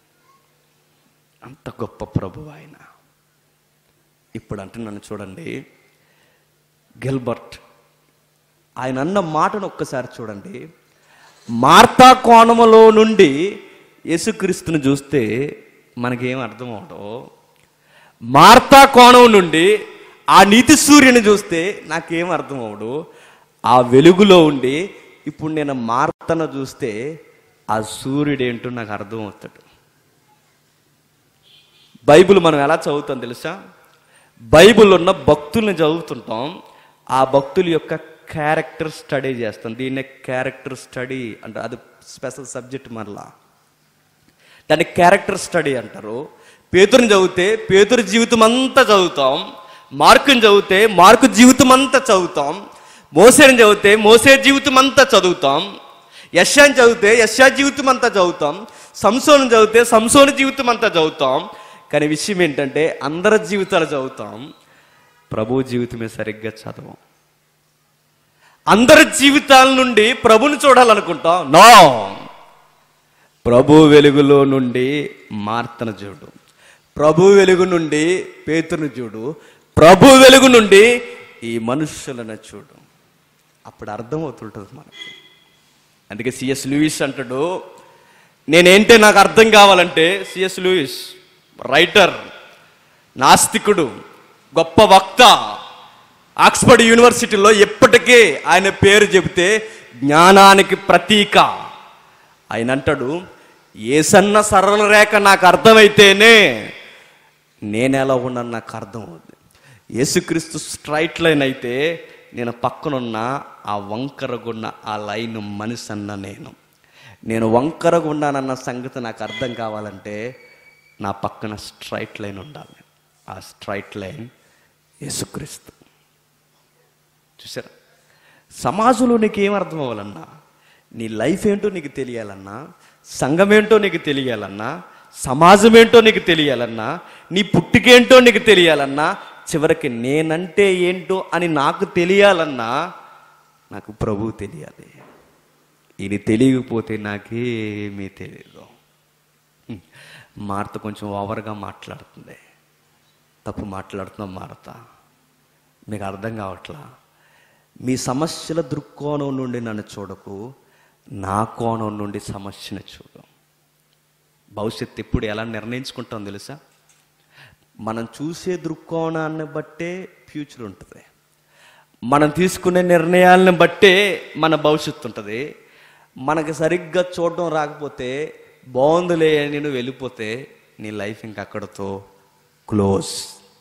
అంత గొప్ప ప్రభు ఆయన ఇప్పుడు అంటున్నాను చూడండి గిల్బర్ట్ ఆయన అన్న మాటను ఒక్కసారి చూడండి మార్తా కోణములో నుండి యేసుక్రీస్తుని చూస్తే మనకేం అర్థం అవడం మార్తా కోణం నుండి ఆ నీతి సూర్యుని చూస్తే నాకేం అర్థం అవడు ఆ వెలుగులో ఉండి ఇప్పుడు నేను మార్తను చూస్తే ఆ సూర్యుడు ఏంటో నాకు అర్థం అవుతాడు బైబిల్ మనం ఎలా చదువుతాం తెలుసా బైబిల్ ఉన్న భక్తుల్ని చదువుతుంటాం ఆ భక్తుల యొక్క క్యారెక్టర్ స్టడీ చేస్తాం దీన్నే క్యారెక్టర్ స్టడీ అంటే అది స్పెషల్ సబ్జెక్ట్ మరలా దాన్ని క్యారెక్టర్ స్టడీ అంటారు పేతురుని చదివితే పేతురు జీవితం అంతా చదువుతాం మార్కుని చదివితే మార్కు జీవితం అంతా చదువుతాం మోసేని చదివితే మోసే జీవితం అంతా చదువుతాం యశాని చదివితే యశా జీవితం అంతా చదువుతాం సంసోను చదివితే సంసోని జీవితం అంతా చదువుతాం కానీ విషయం ఏంటంటే అందరి జీవితాలు చదువుతాం ప్రభు జీవితమే సరిగ్గా చదవం అందరి జీవితాల నుండి ప్రభుని చూడాలనుకుంటాం నో ప్రభు వెలుగులో నుండి మార్తన చూడు ప్రభు వెలుగు నుండి పేతును చూడు ప్రభు వెలుగు నుండి ఈ మనుషులను చూడు అప్పుడు అర్థమవుతుంటుంది మనకి అందుకే సిఎస్ లూయిస్ అంటాడు నేనేంటే నాకు అర్థం కావాలంటే సిఎస్ లూయిస్ రైటర్ నాస్తికుడు గొప్ప వక్త ఆక్స్ఫర్డ్ యూనివర్సిటీలో ఎప్పటికీ ఆయన పేరు చెబితే జ్ఞానానికి ప్రతీక ఆయన అంటాడు ఏ సన్న సరళ రేఖ నాకు అర్థమైతేనే నేను ఎలా ఉన్నాను నాకు అర్థం అవుతుంది యేసుక్రీస్తు స్ట్రైట్ లైన్ అయితే నేను పక్కనున్న ఆ వంకరగున్న ఆ లైన్ మనిషి అన్న నేను నేను వంకరగా ఉన్నానన్న సంగతి నాకు అర్థం కావాలంటే నా పక్కన స్ట్రైట్ లైన్ ఉండాలి ఆ స్ట్రైట్ లైన్ యేసుక్రీస్తు చూసారా సమాజంలో నీకు ఏం అర్థం అవ్వాలన్నా నీ లైఫ్ ఏంటో నీకు తెలియాలన్నా సంఘం ఏంటో నీకు తెలియాలన్నా సమాజం ఏంటో నీకు తెలియాలన్నా నీ పుట్టికేంటో నీకు తెలియాలన్నా చివరికి నేనంటే ఏంటో అని నాకు తెలియాలన్నా నాకు ప్రభు తెలియాలి ఇది తెలియకపోతే నాకేమీ తెలియదు హ్మ్. మార్త కొంచెం ఓవర్గా మాట్లాడుతుంది తప్పు మాట్లాడుతున్నాం మారత మీకు అర్థం కావట్లా మీ సమస్యల దృక్కోణం నుండి నన్ను చూడకు నా కోణం నుండి సమస్యను చూడు భవిష్యత్తు ఎప్పుడు ఎలా నిర్ణయించుకుంటాం తెలుసా మనం చూసే దృక్కోణాన్ని బట్టే ఫ్యూచర్ ఉంటుంది మనం తీసుకునే నిర్ణయాలను బట్టే మన భవిష్యత్తు ఉంటుంది మనకి సరిగ్గా చూడడం రాకపోతే బాగుందిలే అని నువ్వు వెళ్ళిపోతే నీ లైఫ్ ఇంక అక్కడతో క్లోజ్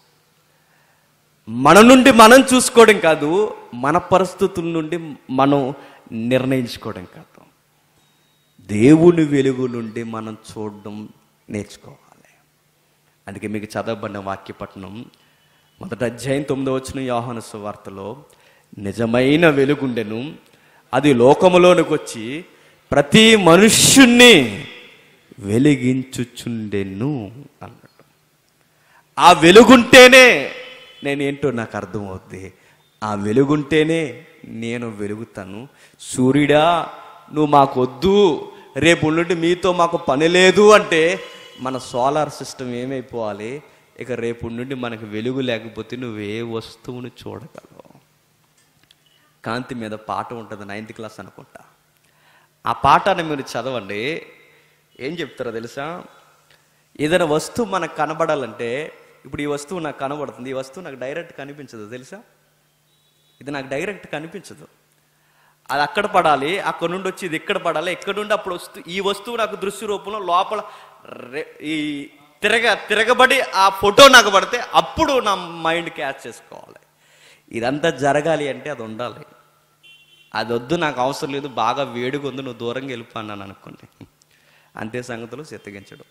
మన నుండి మనం చూసుకోవడం కాదు మన పరిస్థితుల నుండి మనం నిర్ణయించుకోవడం కాదు దేవుని వెలుగు నుండి మనం చూడడం నేర్చుకోవాలి అందుకే మీకు చదవబడిన వాక్యపట్నం మొదట అధ్యాయం తొమ్మిదో వచ్చిన యోహాను సువార్తలో నిజమైన వెలుగుండెను అది లోకములోనికి వచ్చి ప్రతి మనుష్యుణ్ణి వెలిగించుచుండెను అన్నట్టు ఆ వెలుగుంటేనే నేనేంటో నాకు అర్థమవుద్ది ఆ వెలుగుంటేనే నేను వెలుగుతాను సూర్యుడా నువ్వు మాకు వద్దు రేపు నుండి మీతో మాకు పని లేదు అంటే మన సోలార్ సిస్టమ్ ఏమైపోవాలి ఇక రేపు నుండి మనకు వెలుగు లేకపోతే నువ్వు ఏ వస్తువును చూడగలవు కాంతి మీద పాట ఉంటుంది నైన్త్ క్లాస్ అనుకుంటా ఆ పాఠాన్ని మీరు చదవండి ఏం చెప్తారో తెలుసా ఏదైనా వస్తువు మనకు కనబడాలంటే ఇప్పుడు ఈ వస్తువు నాకు కనబడుతుంది ఈ వస్తువు నాకు డైరెక్ట్ కనిపించదు తెలుసా ఇది నాకు డైరెక్ట్ కనిపించదు అది అక్కడ పడాలి అక్కడ నుండి వచ్చి ఇది ఇక్కడ పడాలి ఇక్కడ నుండి అప్పుడు వస్తూ ఈ వస్తువు నాకు దృశ్య రూపంలో లోపల రె- ఈ తిరగ తిరగబడి ఆ ఫోటో నాకు పడితే అప్పుడు నా మైండ్ క్యాచ్ చేసుకోవాలి ఇదంతా జరగాలి అంటే అది ఉండాలి అది వద్దు నాకు అవసరం లేదు బాగా వేడిగా ఉంది నువ్వు దూరంగా వెళ్ళిపోన్నాను అనుకోండి అంతే సంగతులు చిత్తగించడం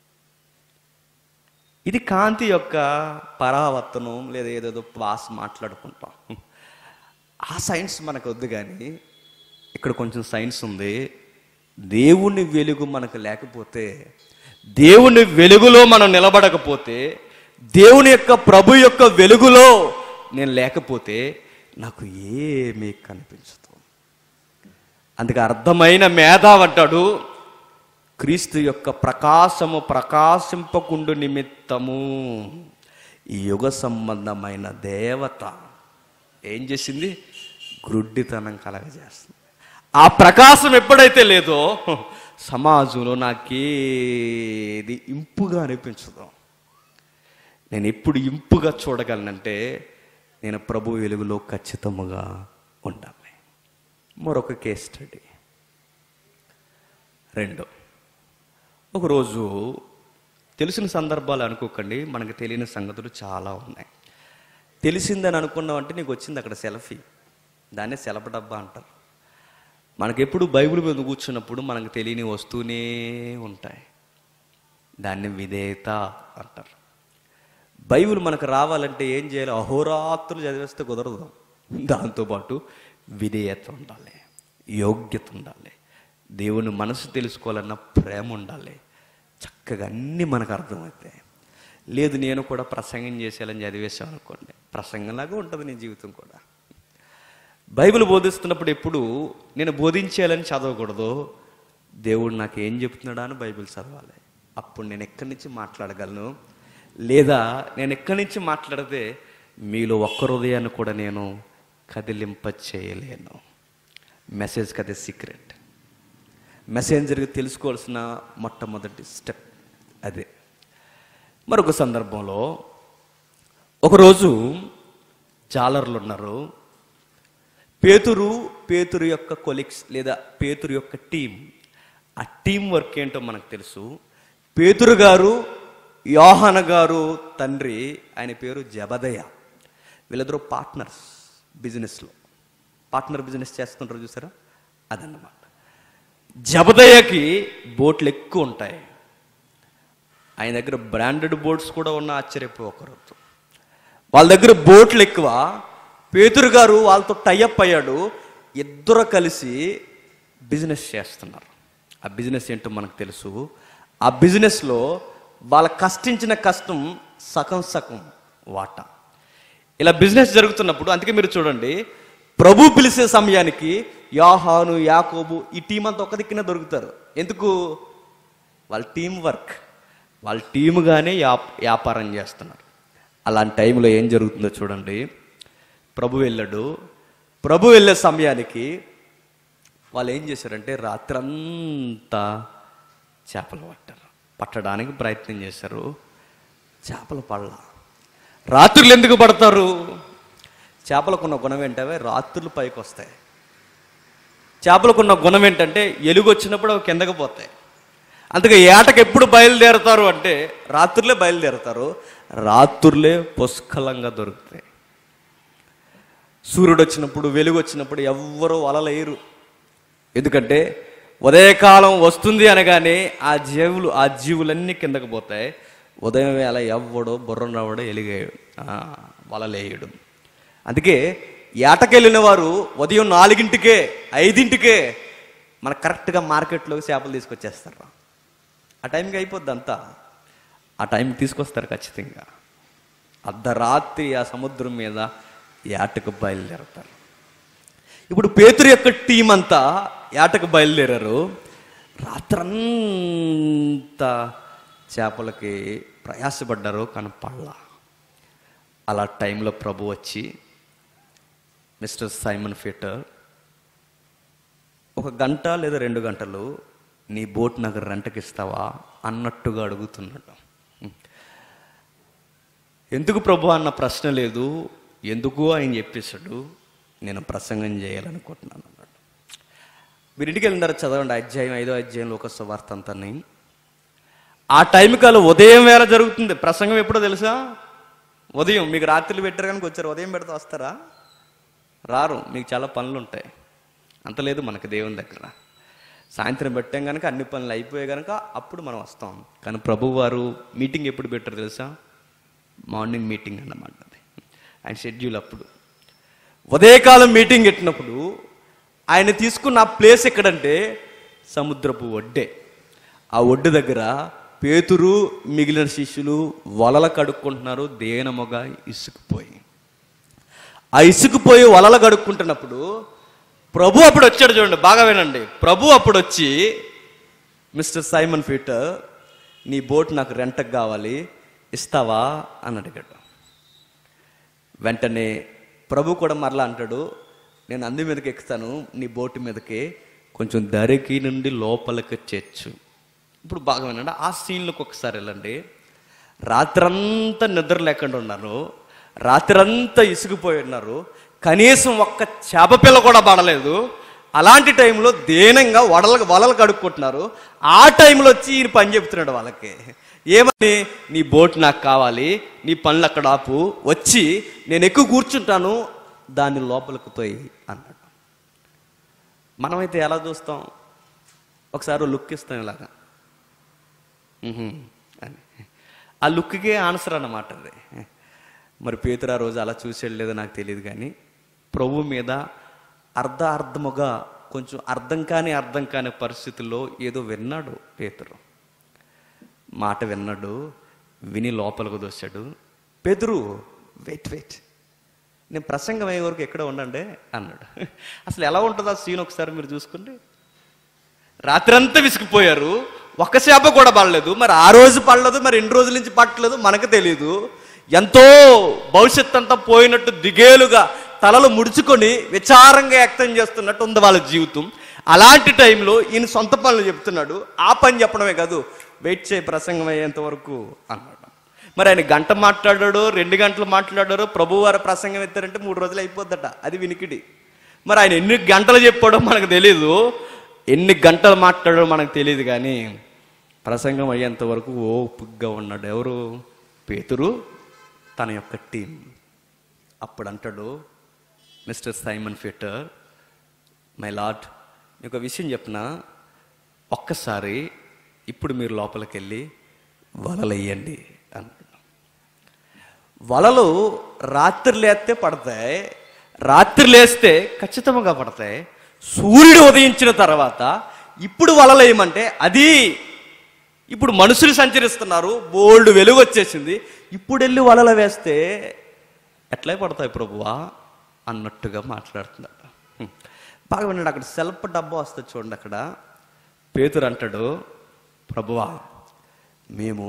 ఇది కాంతి యొక్క పరావర్తనం లేదా ఏదేదో పాస్ మాట్లాడుకుంటాం ఆ సైన్స్ మనకు వద్దు కానీ ఇక్కడ కొంచెం సైన్స్ ఉంది దేవుని వెలుగు మనకు లేకపోతే దేవుని వెలుగులో మనం నిలబడకపోతే దేవుని యొక్క ప్రభు యొక్క వెలుగులో నేను లేకపోతే నాకు ఏమీ కనిపించదు అందుకే అర్థమైన మేధావి అంటాడు క్రీస్తు యొక్క ప్రకాశము ప్రకాశింపకుండు నిమిత్తము ఈ యుగ సంబంధమైన దేవత ఏం చేసింది గ్రుడ్డితనం కలగజేస్తుంది ఆ ప్రకాశం ఎప్పుడైతే లేదో సమాజంలో నాకేది ఇంపుగా అనిపించదు నేను ఎప్పుడు ఇంపుగా చూడగలనంటే నేను ప్రభు వెలుగులో ఖచ్చితముగా ఉండాలి మరొక కేస్ స్టడీ రెండు ఒకరోజు తెలిసిన సందర్భాలు అనుకోకండి మనకు తెలియని సంగతులు చాలా ఉన్నాయి తెలిసిందని అనుకున్నావంటే నీకు వచ్చింది అక్కడ సెల్ఫీ దాన్నే సెలప డబ్బా అంటారు మనకెప్పుడు బైబిల్ మీద కూర్చున్నప్పుడు మనకు తెలియని వస్తూనే ఉంటాయి దాన్ని విధేయత అంటారు బైబిల్ మనకు రావాలంటే ఏం చేయాలి అహోరాత్రులు చదివేస్తే కుదరదు దాంతోపాటు విధేయత ఉండాలి యోగ్యత ఉండాలి దేవుని మనసు తెలుసుకోవాలన్న ప్రేమ ఉండాలి చక్కగా అన్నీ మనకు అర్థమవుతాయి లేదు నేను కూడా ప్రసంగం చేసేయాలని చదివేసాం అనుకోండి ప్రసంగంలాగా ఉంటుంది నీ జీవితం కూడా బైబిల్ బోధిస్తున్నప్పుడు ఎప్పుడు నేను బోధించేయాలని చదవకూడదు దేవుడు నాకు ఏం చెప్తున్నాడా అని బైబిల్ చదవాలి అప్పుడు నేను ఎక్కడి నుంచి మాట్లాడగలను లేదా నేను ఎక్కడి నుంచి మాట్లాడితే మీలో ఒక్క హృదయాన్ని కూడా నేను కదిలింప చేయలేను మెసేజ్కి అదే సీక్రెట్ మెసేంజర్కి తెలుసుకోవాల్సిన మొట్టమొదటి స్టెప్ అదే మరొక సందర్భంలో ఒకరోజు జాలర్లు ఉన్నారు పేతురు పేతురు యొక్క కొలిక్స్ లేదా పేతురు యొక్క టీం ఆ టీం వర్క్ ఏంటో మనకు తెలుసు పేతురు గారు యోహాన గారు తండ్రి ఆయన పేరు జబదయ వీళ్ళిద్దరూ పార్ట్నర్స్ బిజినెస్లో పార్ట్నర్ బిజినెస్ చేస్తుంటారు చూసారా అదన్నమాట జబదయ్యకి బోట్లు ఎక్కువ ఉంటాయి ఆయన దగ్గర బ్రాండెడ్ బోట్స్ కూడా ఉన్న ఆశ్చర్యపోకూడదు వాళ్ళ దగ్గర బోట్లు ఎక్కువ పేతురు గారు వాళ్ళతో టైఅప్ అయ్యాడు ఇద్దరు కలిసి బిజినెస్ చేస్తున్నారు ఆ బిజినెస్ ఏంటో మనకు తెలుసు ఆ బిజినెస్లో వాళ్ళ కష్టించిన కష్టం సగం సగం వాటా ఇలా బిజినెస్ జరుగుతున్నప్పుడు అందుకే మీరు చూడండి ప్రభు పిలిచే సమయానికి యాహాను యాకోబు ఈ టీం అంతా ఒక దిక్కున దొరుకుతారు ఎందుకు వాళ్ళ టీం వర్క్ వాళ్ళ టీముగానే యా వ్యాపారం చేస్తున్నారు అలాంటి టైంలో ఏం జరుగుతుందో చూడండి ప్రభు వెళ్ళాడు ప్రభు వెళ్ళే సమయానికి వాళ్ళు ఏం చేశారంటే రాత్రంతా చేపలు పట్టారు పట్టడానికి ప్రయత్నం చేశారు చేపలు పడలా రాత్రులు ఎందుకు పడతారు చేపలకున్న గుణం ఏంటంటే రాత్రులు పైకి వస్తాయి చేపలకున్న గుణం ఏంటంటే ఎలుగు వచ్చినప్పుడు అవి కిందకి పోతాయి అందుకే ఏటకి ఎప్పుడు బయలుదేరతారు అంటే రాత్రులే బయలుదేరతారు రాత్రులే పుష్కలంగా దొరుకుతాయి సూర్యుడు వచ్చినప్పుడు వెలుగు వచ్చినప్పుడు ఎవ్వరూ వలలేరు ఎందుకంటే ఉదయకాలం వస్తుంది అనగానే ఆ జీవులు ఆ జీవులన్నీ కిందకు పోతాయి ఉదయం వేళ ఎవ్వడో బుర్రనవ్వడో ఎలిగేయడు వలలేయడు అందుకే ఏటకెళ్ళిన వారు ఉదయం నాలుగింటికే ఐదింటికే మన కరెక్ట్గా మార్కెట్లోకి చేపలు తీసుకొచ్చేస్తారు ఆ టైంకి అయిపోద్ది అంతా ఆ టైంకి తీసుకొస్తారు ఖచ్చితంగా అర్ధరాత్రి ఆ సముద్రం మీద ఏటకు బయలుదేరతారు ఇప్పుడు పేతురు యొక్క టీం అంతా ఏటకు బయలుదేరారు రాత్రంతా చేపలకి ప్రయాసపడ్డారు కానీ పడలా అలా టైంలో ప్రభు వచ్చి మిస్టర్ సైమన్ ఫీటర్ ఒక గంట లేదా రెండు గంటలు నీ బోట్ నాకు రెంటకి ఇస్తావా అన్నట్టుగా అడుగుతున్నాడు ఎందుకు ప్రభు అన్న ప్రశ్న లేదు ఎందుకు ఆయన చెప్పేశాడు నేను ప్రసంగం చేయాలనుకుంటున్నాను అన్నాడు మీరు ఇంటికి వెళ్ళినారు చదవండి అధ్యాయం ఐదో అధ్యాయంలో ఒక సువార్త అంతాని ఆ టైంకి అలా ఉదయం వేళ జరుగుతుంది ప్రసంగం ఎప్పుడో తెలుసా ఉదయం మీకు రాత్రులు పెట్టారు కనుక వచ్చారు ఉదయం పెడితే వస్తారా రారు మీకు చాలా పనులు ఉంటాయి అంత లేదు మనకి దేవుని దగ్గర సాయంత్రం పెట్టాం కనుక అన్ని పనులు అయిపోయాయి కనుక అప్పుడు మనం వస్తాం కానీ ప్రభు వారు మీటింగ్ ఎప్పుడు పెట్టారు తెలుసా మార్నింగ్ మీటింగ్ అన్నమాట అది. ఆయన షెడ్యూల్ అప్పుడు ఉదయకాలం మీటింగ్ పెట్టినప్పుడు ఆయన తీసుకున్న ఆ ప్లేస్ ఎక్కడంటే సముద్రపు ఒడ్డే ఆ ఒడ్డు దగ్గర పేతురు మిగిలిన శిష్యులు వలల కడుక్కుంటున్నారు దేనముగా ఇసుకుపోయి ఆ ఇసుకుపోయి వలలు కడుక్కుంటున్నప్పుడు ప్రభు అప్పుడు వచ్చాడు చూడండి బాగా వినండి ప్రభు అప్పుడు వచ్చి మిస్టర్ సైమన్ పీటర్ నీ బోట్ నాకు రెంట్కి కావాలి ఇస్తావా అని అడిగాడు వెంటనే ప్రభు కూడా మరలా అంటాడు నేను అంది మీదకి ఎక్కుతాను నీ బోటు మీదకి కొంచెం దరికి నుండి లోపలికి చేర్చు ఇప్పుడు బాగా వినండి ఆ సీన్లకు ఒకసారి వెళ్ళండి రాత్రంతా నిద్ర లేకుండా ఉన్నారు రాత్రంతా ఇసుకుపోయి ఉన్నారు కనీసం ఒక్క చేప పిల్ల కూడా పడలేదు అలాంటి టైంలో దేనంగా వడలు వలలు కడుక్కుంటున్నారు ఆ టైంలో వచ్చి ఈయన పని చెప్తున్నాడు వాళ్ళకి ఏమని నీ బోట్ నాకు కావాలి నీ పనులు అక్కడ ఆపు వచ్చి నేను ఎక్కువ కూర్చుంటాను దాన్ని లోపలికి తోయి అన్నాడు మనమైతే ఎలా చూస్తాం ఒకసారి లుక్ ఇస్తాం ఇలాగా మ్హూ అని ఆ లుక్కే ఆన్సర్ అన్నమాట అది మరి పేతురు ఆ రోజు అలా చూసి వెళ్ళలేదో నాకు తెలియదు కానీ ప్రభు మీద అర్ధ అర్థముగా కొంచెం అర్థం కాని అర్థం కాని పరిస్థితుల్లో ఏదో విన్నాడు పేతురు మాట విన్నాడు విని లోపలికి దోశాడు పేతురు వెయిట్ వెయిట్ నేను ప్రసంగం అయ్యే వరకు ఎక్కడ ఉండండి అన్నాడు అసలు ఎలా ఉంటుంది ఆ సీన్ ఒకసారి మీరు చూసుకోండి రాత్రంతా విసిగిపోయారు ఒక్క చేప కూడా పడలేదు మరి ఆ రోజు పడలేదు మరి ఎన్ని రోజుల నుంచి పట్టలేదు మనకు తెలియదు ఎంతో భవిష్యత్ అంతా పోయినట్టు దిగేలుగా తలలు ముడుచుకొని విచారంగా వ్యక్తం చేస్తున్నట్టు ఉంది వాళ్ళ జీవితం అలాంటి టైంలో ఈయన సొంత పనులు చెప్తున్నాడు ఆ పని చెప్పడమే కాదు వెయిట్ చేయి ప్రసంగం అయ్యేంత వరకు అన్నాడు మరి ఆయన గంట మాట్లాడాడు రెండు గంటలు మాట్లాడారు ప్రభువారి ప్రసంగం ఎత్తారంటే మూడు రోజులు అయిపోద్దట అది వినికిడి మరి ఆయన ఎన్ని గంటలు చెప్పాడో మనకు తెలియదు ఎన్ని గంటలు మాట్లాడాడో మనకు తెలియదు కానీ ప్రసంగం అయ్యేంత వరకు ఓపిగ్గా ఉన్నాడు ఎవరు పేతురు తన యొక్క టీం అప్పుడు అంటాడు mister Simon Peter my lord మీకు ఒక విషయం చెప్పిన ఒక్కసారి ఇప్పుడు మీరు లోపలికి వెళ్ళి వలలు వేయండి అంటున్నాడు వలలు రాత్రి లేస్తే పడతాయి రాత్రి లేస్తే ఖచ్చితంగా పడతాయి సూర్యుడు ఉదయించిన తర్వాత ఇప్పుడు వలలు వేయమంటే అది ఇప్పుడు మనుషులు సంచరిస్తున్నారు బోల్డ్ వెలుగు వచ్చేసింది ఇప్పుడు వెళ్ళి వలలు వేస్తే ఎట్లే పడతాయి ప్రభువా అన్నట్టుగా మాట్లాడుతున్నాడు హ్మ్. బాగా విన్నాడు అక్కడ సెల్ఫ్ డబ్బా వస్తుంది చూడండి అక్కడ పేతురు అంటాడు ప్రభువా మేము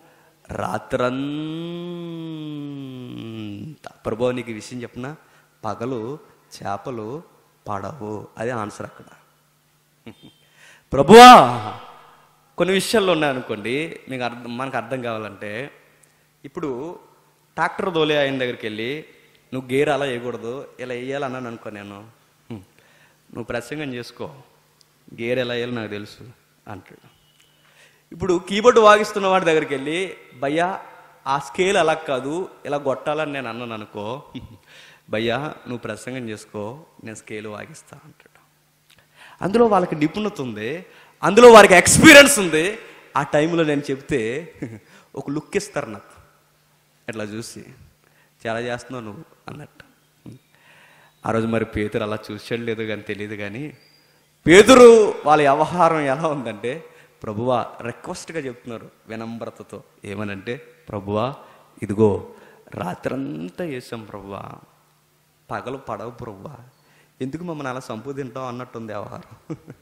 రాత్రంతా ప్రభు నీకు ఈ విషయం చెప్పిన పగలు చేపలు పడవు అదే ఆన్సర్ అక్కడ ప్రభువా కొన్ని విషయాల్లో ఉన్నాయనుకోండి మీకు అర్థం మనకు అర్థం కావాలంటే ఇప్పుడు ట్రాక్టర్ దోలే ఆయన దగ్గరికి వెళ్ళి నువ్వు గేర్ అలా వేయకూడదు ఇలా వేయాలన్నాను అనుకో నేను "హ్మ్, నువ్వు ప్రసంగం చేసుకో గేర్ ఎలా వేయాలో నాకు తెలుసు అంటాడు ఇప్పుడు కీబోర్డ్ వాగిస్తున్న వాడి దగ్గరికి వెళ్ళి భయ్యా ఆ స్కేల్ అలా కాదు ఇలా కొట్టాలని నేను అన్నాను అనుకో భయ్యా నువ్వు ప్రసంగం చేసుకో నేను స్కేల్ వాగిస్తా అంటాడు అందులో వాళ్ళకి నిపుణత ఉంది అందులో వారికి ఎక్స్పీరియన్స్ ఉంది ఆ టైంలో నేను చెప్తే ఒక లుక్ ఇస్తారు నాకు ఇట్లా చూసి చాలా చేస్తున్నావు నువ్వు అన్నట్టు ఆ రోజు మరి పేతురు అలా చూసాడు లేదు కానీ తెలియదు కానీ పేతురు వాళ్ళ వ్యవహారం ఎలా ఉందంటే ప్రభువా రిక్వెస్ట్గా చెప్తున్నారు వినమ్రతతో ఏమనంటే ప్రభువా ఇదిగో రాత్రంతా వేసాం ప్రభువా పగలు పడవు ప్రభువా ఎందుకు మమ్మల్ని అలా సంపు తింటాం అన్నట్టుంది వ్యవహారం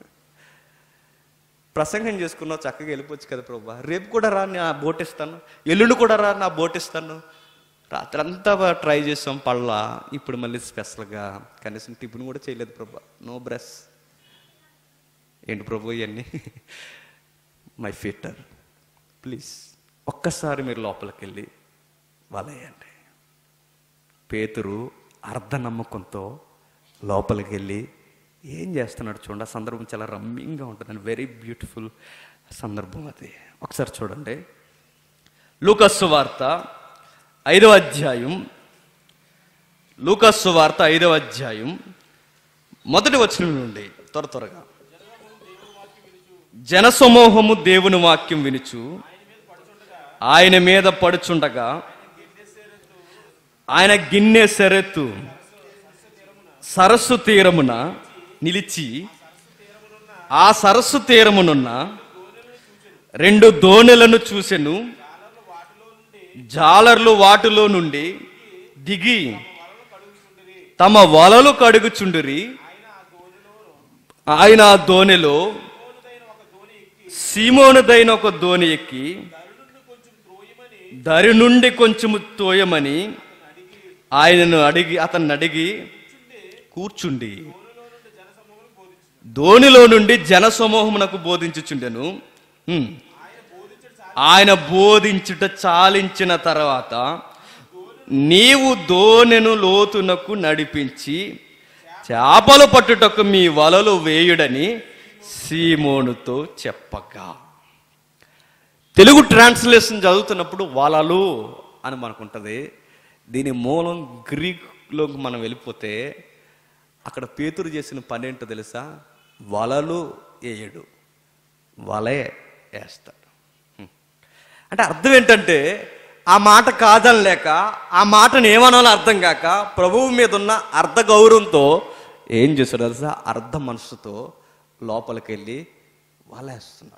ప్రసంగం చేసుకున్నావు చక్కగా వెళ్ళిపోవచ్చు కదా ప్రభా రేపు కూడా రా నా బోట్ ఇస్తాను ఎల్లుండి కూడా రా నా బోట్ ఇస్తాను రాత్రంతా ట్రై చేసాం పళ్ళ ఇప్పుడు మళ్ళీ స్పెషల్గా కనీసం టిఫిన్ కూడా చేయలేదు ప్రభా నో బ్రష్ ఏంటి ప్రభు ఇవన్నీ మై ఫిటర్ ప్లీజ్ ఒక్కసారి మీరు లోపలికి వెళ్ళి వలయండి పేతురు అర్ధ నమ్మకంతో లోపలికి వెళ్ళి ఏం చేస్తున్నాడు చూడండి ఆ సందర్భం చాలా రమ్యంగా ఉంటుందండి వెరీ బ్యూటిఫుల్ సందర్భం అది ఒకసారి చూడండి లూకస్సు వార్త ఐదవ అధ్యాయం లూకస్సు వార్త ఐదవ అధ్యాయం మొదటి వచనం నుండి త్వర త్వరగా జనసమూహము దేవుని వాక్యం వినుచు ఆయన మీద పడుచుండగా ఆయన గిన్నె సెరెత్తు సరస్సు తీరమున నిలిచి ఆ సరస్సు తీరమునున్న రెండు దోణెలను చూసెను జాలర్లు వాటిలో నుండి దిగి తమ వలలు కడుగుచుండిరి ఆయన ఆ దోణిలో సీమోనుదైన ఒక దోణి ఎక్కి దరి నుండి కొంచెము తోయమని ఆయనను అడిగి అతన్ని అడిగి కూర్చుండి ధోనిలో నుండి జనసమూహమునకు బోధించుచుండెను హ్మ్. ఆయన బోధించుట చాలించిన తర్వాత నీవు దోనెను లోతునకు నడిపించి చేపలు పట్టుటకు మీ వలలు వేయుడని సీమోనుతో చెప్పగా తెలుగు ట్రాన్స్లేషన్ చదువుతున్నప్పుడు వలలు అని మనకుంటుంది దీని మూలం గ్రీక్లోకి మనం వెళ్ళిపోతే అక్కడ పేతురు చేసిన పని ఏంటో తెలుసా వలలు వేయడు వలే వేస్తాడు హ్మ్. అంటే అర్థం ఏంటంటే ఆ మాట కాదని లేక ఆ మాటను ఏమనాలో అర్థం కాక ప్రభువు మీద ఉన్న అర్ధ గౌరవంతో ఏం చేస్తాడు తెలుసా అర్ధ మనసుతో లోపలికి వెళ్ళి వలేస్తున్నాడు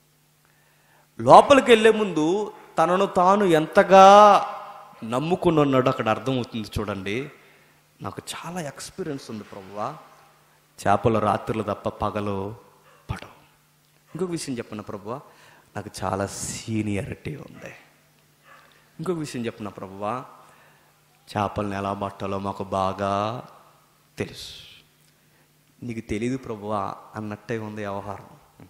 లోపలికి వెళ్ళే ముందు తనను తాను ఎంతగా నమ్ముకుని ఉన్నాడో అక్కడ అర్థమవుతుంది చూడండి నాకు చాలా ఎక్స్పీరియన్స్ ఉంది ప్రభువా చేపలు రాత్రులు తప్ప పగలు పడవు ఇంకొక విషయం చెప్పిన ప్రభువా నాకు చాలా సీనియారిటీ ఉంది ఇంకొక విషయం చెప్పిన ప్రభువా చేపలను ఎలా పట్టాలో మాకు బాగా తెలుసు నీకు తెలియదు ప్రభువా అన్నట్టే ఉంది వ్యవహారం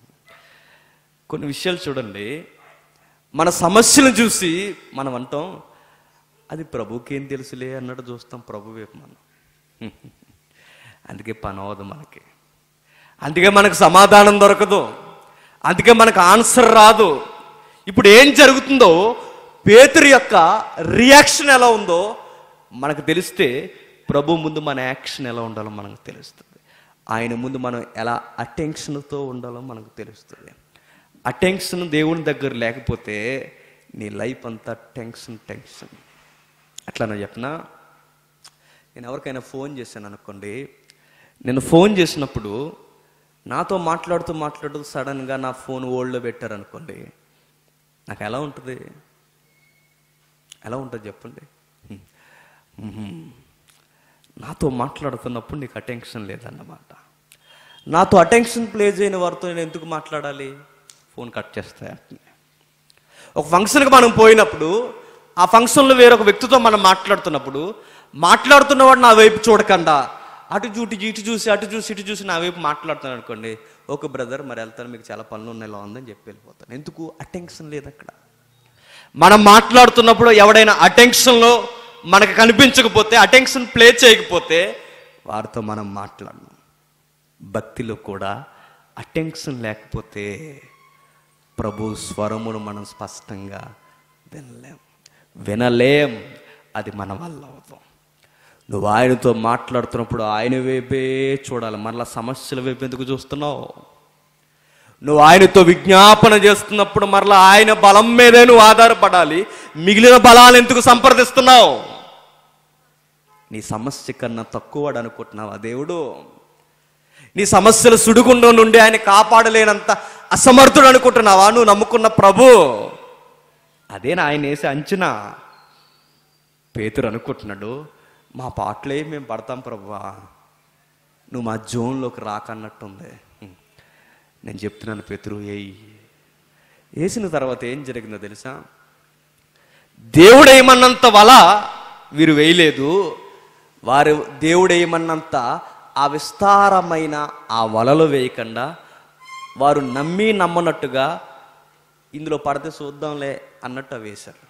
కొన్ని విషయాలు చూడండి మన సమస్యలను చూసి మనం అంటాం అది ప్రభుకేం తెలుసులే అన్నట్టు చూస్తాం ప్రభు వైపు మనం అందుకే పని అవ్వదు మనకి అందుకే మనకు సమాధానం దొరకదు అందుకే మనకు ఆన్సర్ రాదు ఇప్పుడు ఏం జరుగుతుందో పేతురు యొక్క రియాక్షన్ ఎలా ఉందో మనకు తెలిస్తే ప్రభు ముందు మన యాక్షన్ ఎలా ఉండాలో మనకు తెలుస్తుంది ఆయన ముందు మనం ఎలా అటెన్షన్తో ఉండాలో మనకు తెలుస్తుంది అటెన్షన్ దేవుని దగ్గర లేకపోతే నీ లైఫ్ అంతా టెన్షన్ టెన్షన్ అట్లా నేను చెప్పనా నేను ఎవరికైనా ఫోన్ చేశాను అనుకోండి నేను ఫోన్ చేసినప్పుడు నాతో మాట్లాడుతూ మాట్లాడుతూ సడన్గా నా ఫోన్ ఓల్డ్లో పెట్టారనుకోండి నాకు ఎలా ఉంటుంది ఎలా ఉంటుంది చెప్పండి హ్మ్. నాతో మాట్లాడుతున్నప్పుడు నీకు అటెన్షన్ లేదన్నమాట నాతో అటెన్షన్ ప్లే చేయని వారితో నేను ఎందుకు మాట్లాడాలి ఫోన్ కట్ చేస్తాయి అట్నే ఒక ఫంక్షన్కి మనం పోయినప్పుడు ఆ ఫంక్షన్లో వేరొక వ్యక్తితో మనం మాట్లాడుతున్నప్పుడు మాట్లాడుతున్నవాడు నా వైపు చూడకుండా అటు చూటి ఇటు చూసి అటు చూసి ఇటు చూసి నా వైపు మాట్లాడుతున్నాను అనుకోండి ఓకే బ్రదర్ మరి వెళ్తాను మీకు చాలా పనులు ఉన్నాయి ఇలా ఉందని చెప్పి వెళ్ళిపోతాను ఎందుకు అటెన్షన్ లేదు అక్కడ మనం మాట్లాడుతున్నప్పుడు ఎవడైనా అటెన్షన్లో మనకు కనిపించకపోతే అటెన్షన్ ప్లే చేయకపోతే వారితో మనం మాట్లాడము భక్తిలో కూడా అటెన్షన్ లేకపోతే ప్రభు స్వరమును మనం స్పష్టంగా వినలేం వినలేం అది మన వల్ల అవుతాం నువ్వు ఆయనతో మాట్లాడుతున్నప్పుడు ఆయన వైపే చూడాలి మరలా సమస్యల వైపు ఎందుకు చూస్తున్నావు నువ్వు ఆయనతో విజ్ఞాపన చేస్తున్నప్పుడు మరలా ఆయన బలం మీదే నువ్వు ఆధారపడాలి మిగిలిన బలాలు ఎందుకు సంప్రదిస్తున్నావు నీ సమస్య కన్నా తక్కువడు అనుకుంటున్నావా దేవుడు నీ సమస్యలు సుడిగుండం నుండి ఆయన కాపాడలేనంత అసమర్థుడు అనుకుంటున్నావా నువ్వు నమ్ముకున్న ప్రభు అదేనా ఆయన వేసే అంచనా పేతురు అనుకుంటున్నాడు మా పాటలే మేము పడతాం ప్రభువా నువ్వు మా జోన్లోకి రాకన్నట్టుంది హ్మ్. నేను చెప్తున్నాను పేతురు ఏయ్ వేసిన తర్వాత ఏం జరిగిందో తెలుసా దేవుడేమన్నంత వల వీరు వేయలేదు వారు దేవుడేమన్నంత ఆ విస్తారమైన ఆ వలలో వేయకుండా వారు నమ్మి నమ్మనట్టుగా ఇందులో పడితే చూద్దాంలే అన్నట్టు అవి వేశారు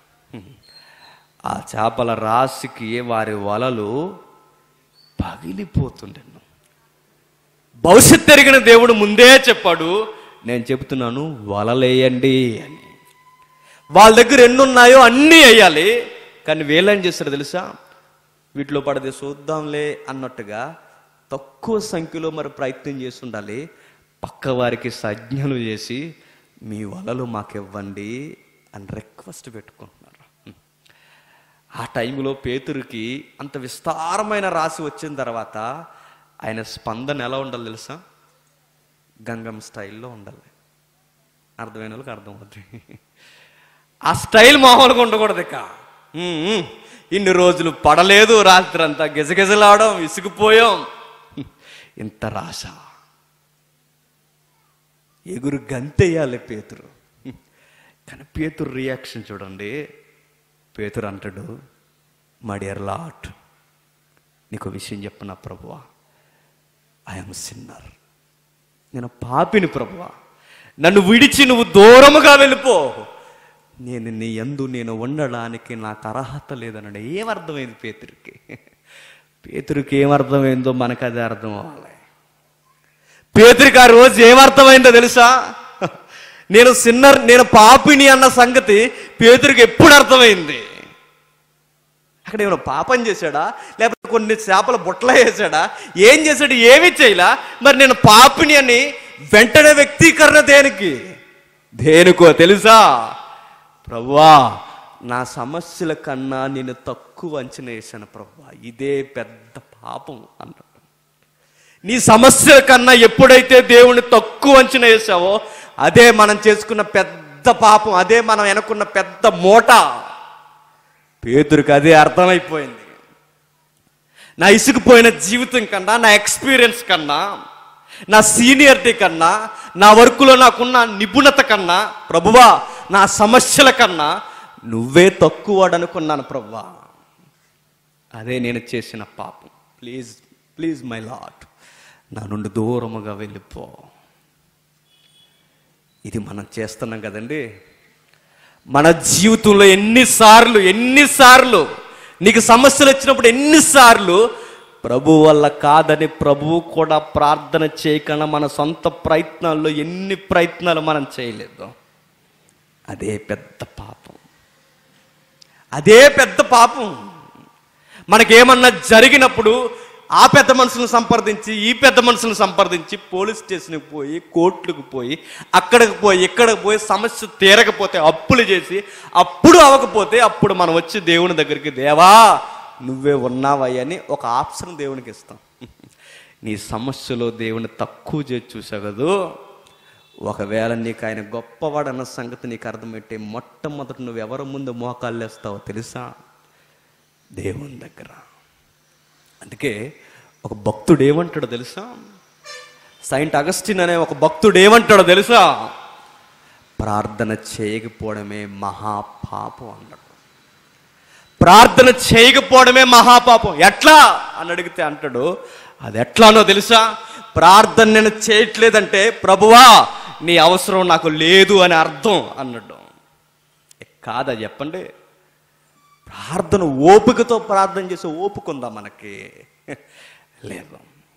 ఆ చేపల రాశికి వారి వలలు పగిలిపోతుండెను భవిష్యత్ ఎరిగిన దేవుడు ముందే చెప్పాడు నేను చెబుతున్నాను వలలేయండి అని వాళ్ళ దగ్గర ఎన్ని ఉన్నాయో అన్నీ వేయాలి కానీ వీళ్ళేం చేస్తారు తెలుసా వీటిలో పడితే చూద్దాంలే అన్నట్టుగా తక్కువ సంఖ్యలో మరి ప్రయత్నం చేసి ఉండాలి పక్క వారికి సజ్ఞలు చేసి మీ వలలు మాకు ఇవ్వండి అని రిక్వెస్ట్ పెట్టుకుంటున్నారు ఆ టైంలో పేతురికి అంత విస్తారమైన రాశి వచ్చిన తర్వాత ఆయన స్పందన ఎలా ఉండాలి తెలుసా గంగం స్టైల్లో ఉండాలి అర్థమైన వాళ్ళకి అర్థమవుతుంది ఆ స్టైల్ మామూలుగా ఉండకూడదు ఇక ఉమ్, ఉమ్. ఇన్ని రోజులు పడలేదు రాత్రి అంతా గిజగిజలాడడం విసిగిపోయాం ఇంత రాశ ఎగురు గంతేయాలి పేతురు కానీ పేతురు రియాక్షన్ చూడండి పేతురు అంటాడు మడియర్ లాట్ నీకు విషయం చెప్పనా ప్రభువా ఐఎమ్ సిన్నర్ నేను పాపిని ప్రభువా నన్ను విడిచి నువ్వు దూరముగా వెళ్ళిపో నేను నీ యందు నేను ఉండడానికి నాకు అర్హత లేదన్నాడు ఏమర్థమైంది పేతురికి పేతురికి ఏమర్థమైందో మనకు అది అర్థం అవ్వాలి పేతురికి ఆ రోజు ఏమర్థమైందో తెలుసా నేను సిన్నర్ నేను పాపిని అన్న సంగతి పేతురికి ఎప్పుడు అర్థమైంది అక్కడ ఏమైనా పాపం చేశాడా లేకపోతే కొన్ని చేపల బుట్టలు వేసాడా ఏం చేశాడు ఏమీ చేయలా మరి నేను పాపిని అని వెంటనే వ్యక్తీకరణ దేనికి దేనికో తెలుసా ప్రభువా నా సమస్యల కన్నా నేను తక్కువ అంచనా వేశాను ప్రభువా ఇదే పెద్ద పాపం అన్నాడు నీ సమస్యల కన్నా ఎప్పుడైతే దేవుని తక్కువ అంచనా వేసావో అదే మనం చేసుకున్న పెద్ద పాపం అదే మనం వెనుకున్న పెద్ద మూట పేదరికి అదే అర్థమైపోయింది నా ఇసుకుపోయిన జీవితం కన్నా నా ఎక్స్పీరియన్స్ కన్నా నా సీనియరిటీ కన్నా నా వర్కులో నాకున్న నిపుణత కన్నా ప్రభువా నా సమస్యల కన్నా నువ్వే తక్కువడనుకున్నాను ప్రభువా అదే నేను చేసిన పాపం ప్లీజ్ ప్లీజ్ మై లాట్ నా నుండి దూరముగా వెళ్ళిపో ఇది మనం చేస్తున్నాం కదండి మన జీవితంలో ఎన్నిసార్లు ఎన్నిసార్లు నీకు సమస్యలు వచ్చినప్పుడు ఎన్నిసార్లు ప్రభు వల్ల కాదని ప్రభువు కూడా ప్రార్థన చేయకుండా మన సొంత ప్రయత్నాల్లో ఎన్ని ప్రయత్నాలు మనం చేయలేదు అదే పెద్ద పాపం అదే పెద్ద పాపం మనకేమన్నా జరిగినప్పుడు ఆ పెద్ద మనుషులను సంప్రదించి ఈ పెద్ద మనుషులను సంప్రదించి పోలీస్ స్టేషన్కి పోయి కోర్టులకు పోయి అక్కడికి పోయి ఇక్కడికి పోయి సమస్య తీరకపోతే అప్పులు చేసి అప్పుడు అవ్వకపోతే అప్పుడు మనం వచ్చి దేవుని దగ్గరికి దేవా నువ్వే ఉన్నావయ్యని ఒక ఆప్షన్ దేవునికి ఇస్తాం నీ సమస్యలో దేవుని తక్కువ చేసి చూసావు కదూ ఒకవేళ నీకు ఆయన గొప్పవాడన్న సంగతి నీకు అర్థమైతే మొట్టమొదట నువ్వు ఎవరి ముందు మోకాళ్ళు వేస్తావో తెలుసా దేవుని దగ్గర అందుకే ఒక భక్తుడు ఏమంటాడో తెలుసా సైంట్ అగస్టిన్ అనే ఒక భక్తుడు ఏమంటాడో తెలుసా ప్రార్థన చేయకపోవడమే మహాపాపం అన్నాడు ప్రార్థన చేయకపోవడమే మహాపాపం ఎట్లా అని అడిగితే అంటాడు అది ఎట్లానో తెలుసా ప్రార్థన నేను చేయట్లేదంటే ప్రభువా నీ అవసరం నాకు లేదు అని అర్థం అన్నాడు ఏ కాదా చెప్పండి ప్రార్థన ఓపికతో ప్రార్థన చేసే ఓపిక ఉందా మనకి లేదు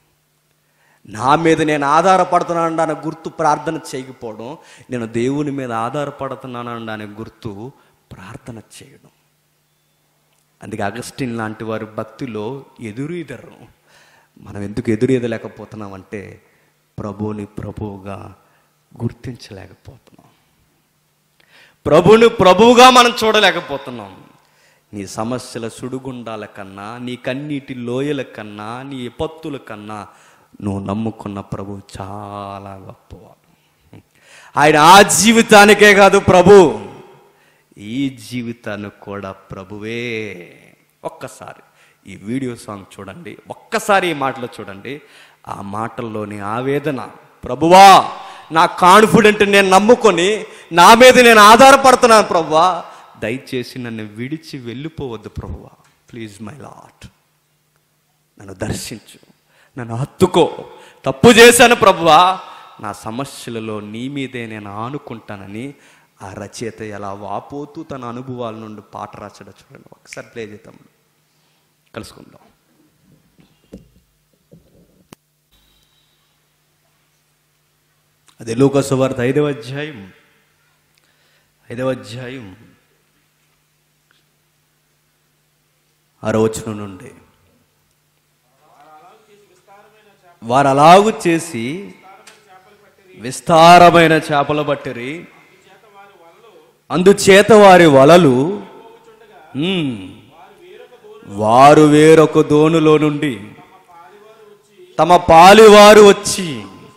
నా మీద నేను ఆధారపడుతున్నాను అనే గుర్తు ప్రార్థన చేయకపోవడం నేను దేవుని మీద ఆధారపడుతున్నాను అనే గుర్తు ప్రార్థన చేయడం అందుకే అగస్టిన్ లాంటి వారి భక్తిలో ఎదురు ఇదరు మనం ఎందుకు ఎదురు ఎదలేకపోతున్నామంటే ప్రభువుని ప్రభువుగా గుర్తించలేకపోతున్నాం ప్రభుని ప్రభువుగా మనం చూడలేకపోతున్నాం నీ సమస్యల సుడిగుండాల కన్నా నీ కన్నీటి లోయల కన్నా నీ విపత్తుల కన్నా నువ్వు నమ్ముకున్న ప్రభు చాలా గొప్పవాడు ఆయన ఆ జీవితానికే కాదు ప్రభు ఈ జీవితానికి కూడా ప్రభువే ఒక్కసారి ఈ వీడియో సాంగ్ చూడండి ఒక్కసారి ఈ మాటలు చూడండి ఆ మాటల్లోని ఆవేదన ప్రభువా నా కాన్ఫిడెంట్ నేను నమ్ముకొని నా మీద నేను ఆధారపడుతున్నాను ప్రభువా దయచేసి నన్ను విడిచి వెళ్ళిపోవద్దు ప్రభువా ప్లీజ్ మై లాట్ నన్ను దర్శించు నన్ను హత్తుకో తప్పు చేశాను ప్రభువా నా సమస్యలలో నీ మీదే నేను ఆనుకుంటానని ఆ రచయిత ఎలా వాపోతూ తన అనుభవాల నుండి పాట రాచడో చూడండి ఒకసారి ప్లే చేద్దాం కలుసుకుందాం అదే లోకసువార్త ఐదవ అధ్యాయం ఐదవ అధ్యాయం ఆరో వచనం నుండి వారు అలాగు చేసి విస్తారమైన చేపల బట్టిరి అందుచేత వారి వలలు ఉమ్, వారు వేరొక దోణిలో నుండి తమ పాలివారు వచ్చి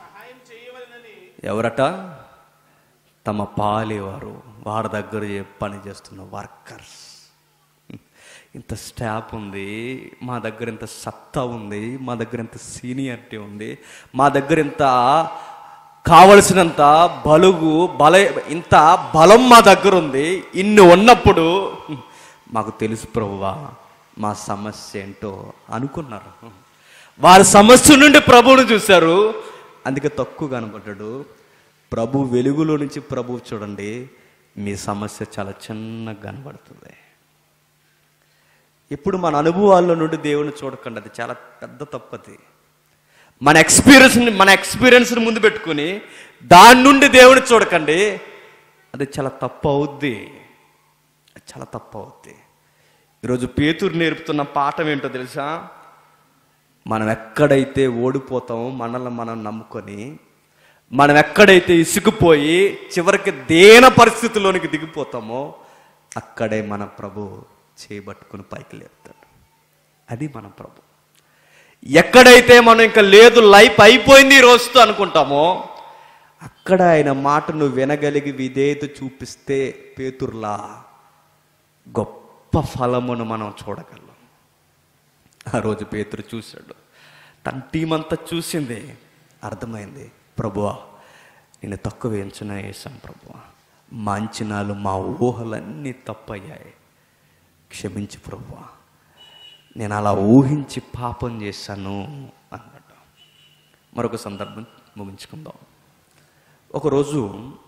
ఎవరట తమ పాలివారు వారి దగ్గర ఏ- పని చేస్తున్న వర్కర్స్ ఇంత స్టాఫ్ ఉంది మా దగ్గర ఇంత సత్తా ఉంది మా దగ్గర ఇంత సీనియారిటీ ఉంది మా దగ్గర ఇంత కావలసినంత బలుగు బల ఇంత బలం మా దగ్గర ఉంది ఇన్ని ఉన్నప్పుడు మాకు తెలుసు ప్రభువా మా సమస్య ఏంటో అనుకున్నారు వారి సమస్య నుండి ప్రభువును చూశారు అందుకే తక్కువ కనపడ్డాడు ప్రభు వెలుగులో నుంచి ప్రభు చూడండి మీ సమస్య చాలా చిన్నగా కనబడుతుంది ఇప్పుడు మన అనుభవాల్లో నుండి దేవుని చూడకండి అది చాలా పెద్ద తప్పది మన ఎక్స్పీరియన్స్ని మన ఎక్స్పీరియన్స్ని ముందు పెట్టుకుని దాని నుండి దేవుని చూడకండి అది చాలా తప్పు అవుద్ది అది చాలా తప్పు అవుద్ది ఈరోజు పేతురు నేర్పుతున్న పాఠం ఏంటో తెలుసా మనం ఎక్కడైతే ఓడిపోతామో మనల్ని మనం నమ్ముకొని మనం ఎక్కడైతే ఇసుకుపోయి చివరికి దేన పరిస్థితుల్లోనికి దిగిపోతామో అక్కడే మన ప్రభు చేయబట్టుకుని పైకి లేపుతాడు అది మన ప్రభు ఎక్కడైతే మనం ఇంకా లేదు లైఫ్ అయిపోయింది ఈ రోజుతో అనుకుంటామో అక్కడ ఆయన మాటను వినగలిగి విధేయత చూపిస్తే పేతుర్లా గొప్ప ఫలమును మనం చూడగలం ఆ రోజు పేతురు చూశాడు తన టీం అంతా చూసింది అర్థమైంది ప్రభువా నేను తక్కువ ఎంచున వేసాం ప్రభువా మా అంచనాలు మా ఊహలన్నీ తప్పయ్యాయి క్షమించి ప్రభువా నేను అలా ఊహించి పాపం చేశాను అన్నట్టు మరొక సందర్భం ముగించుకుందాం ఒకరోజు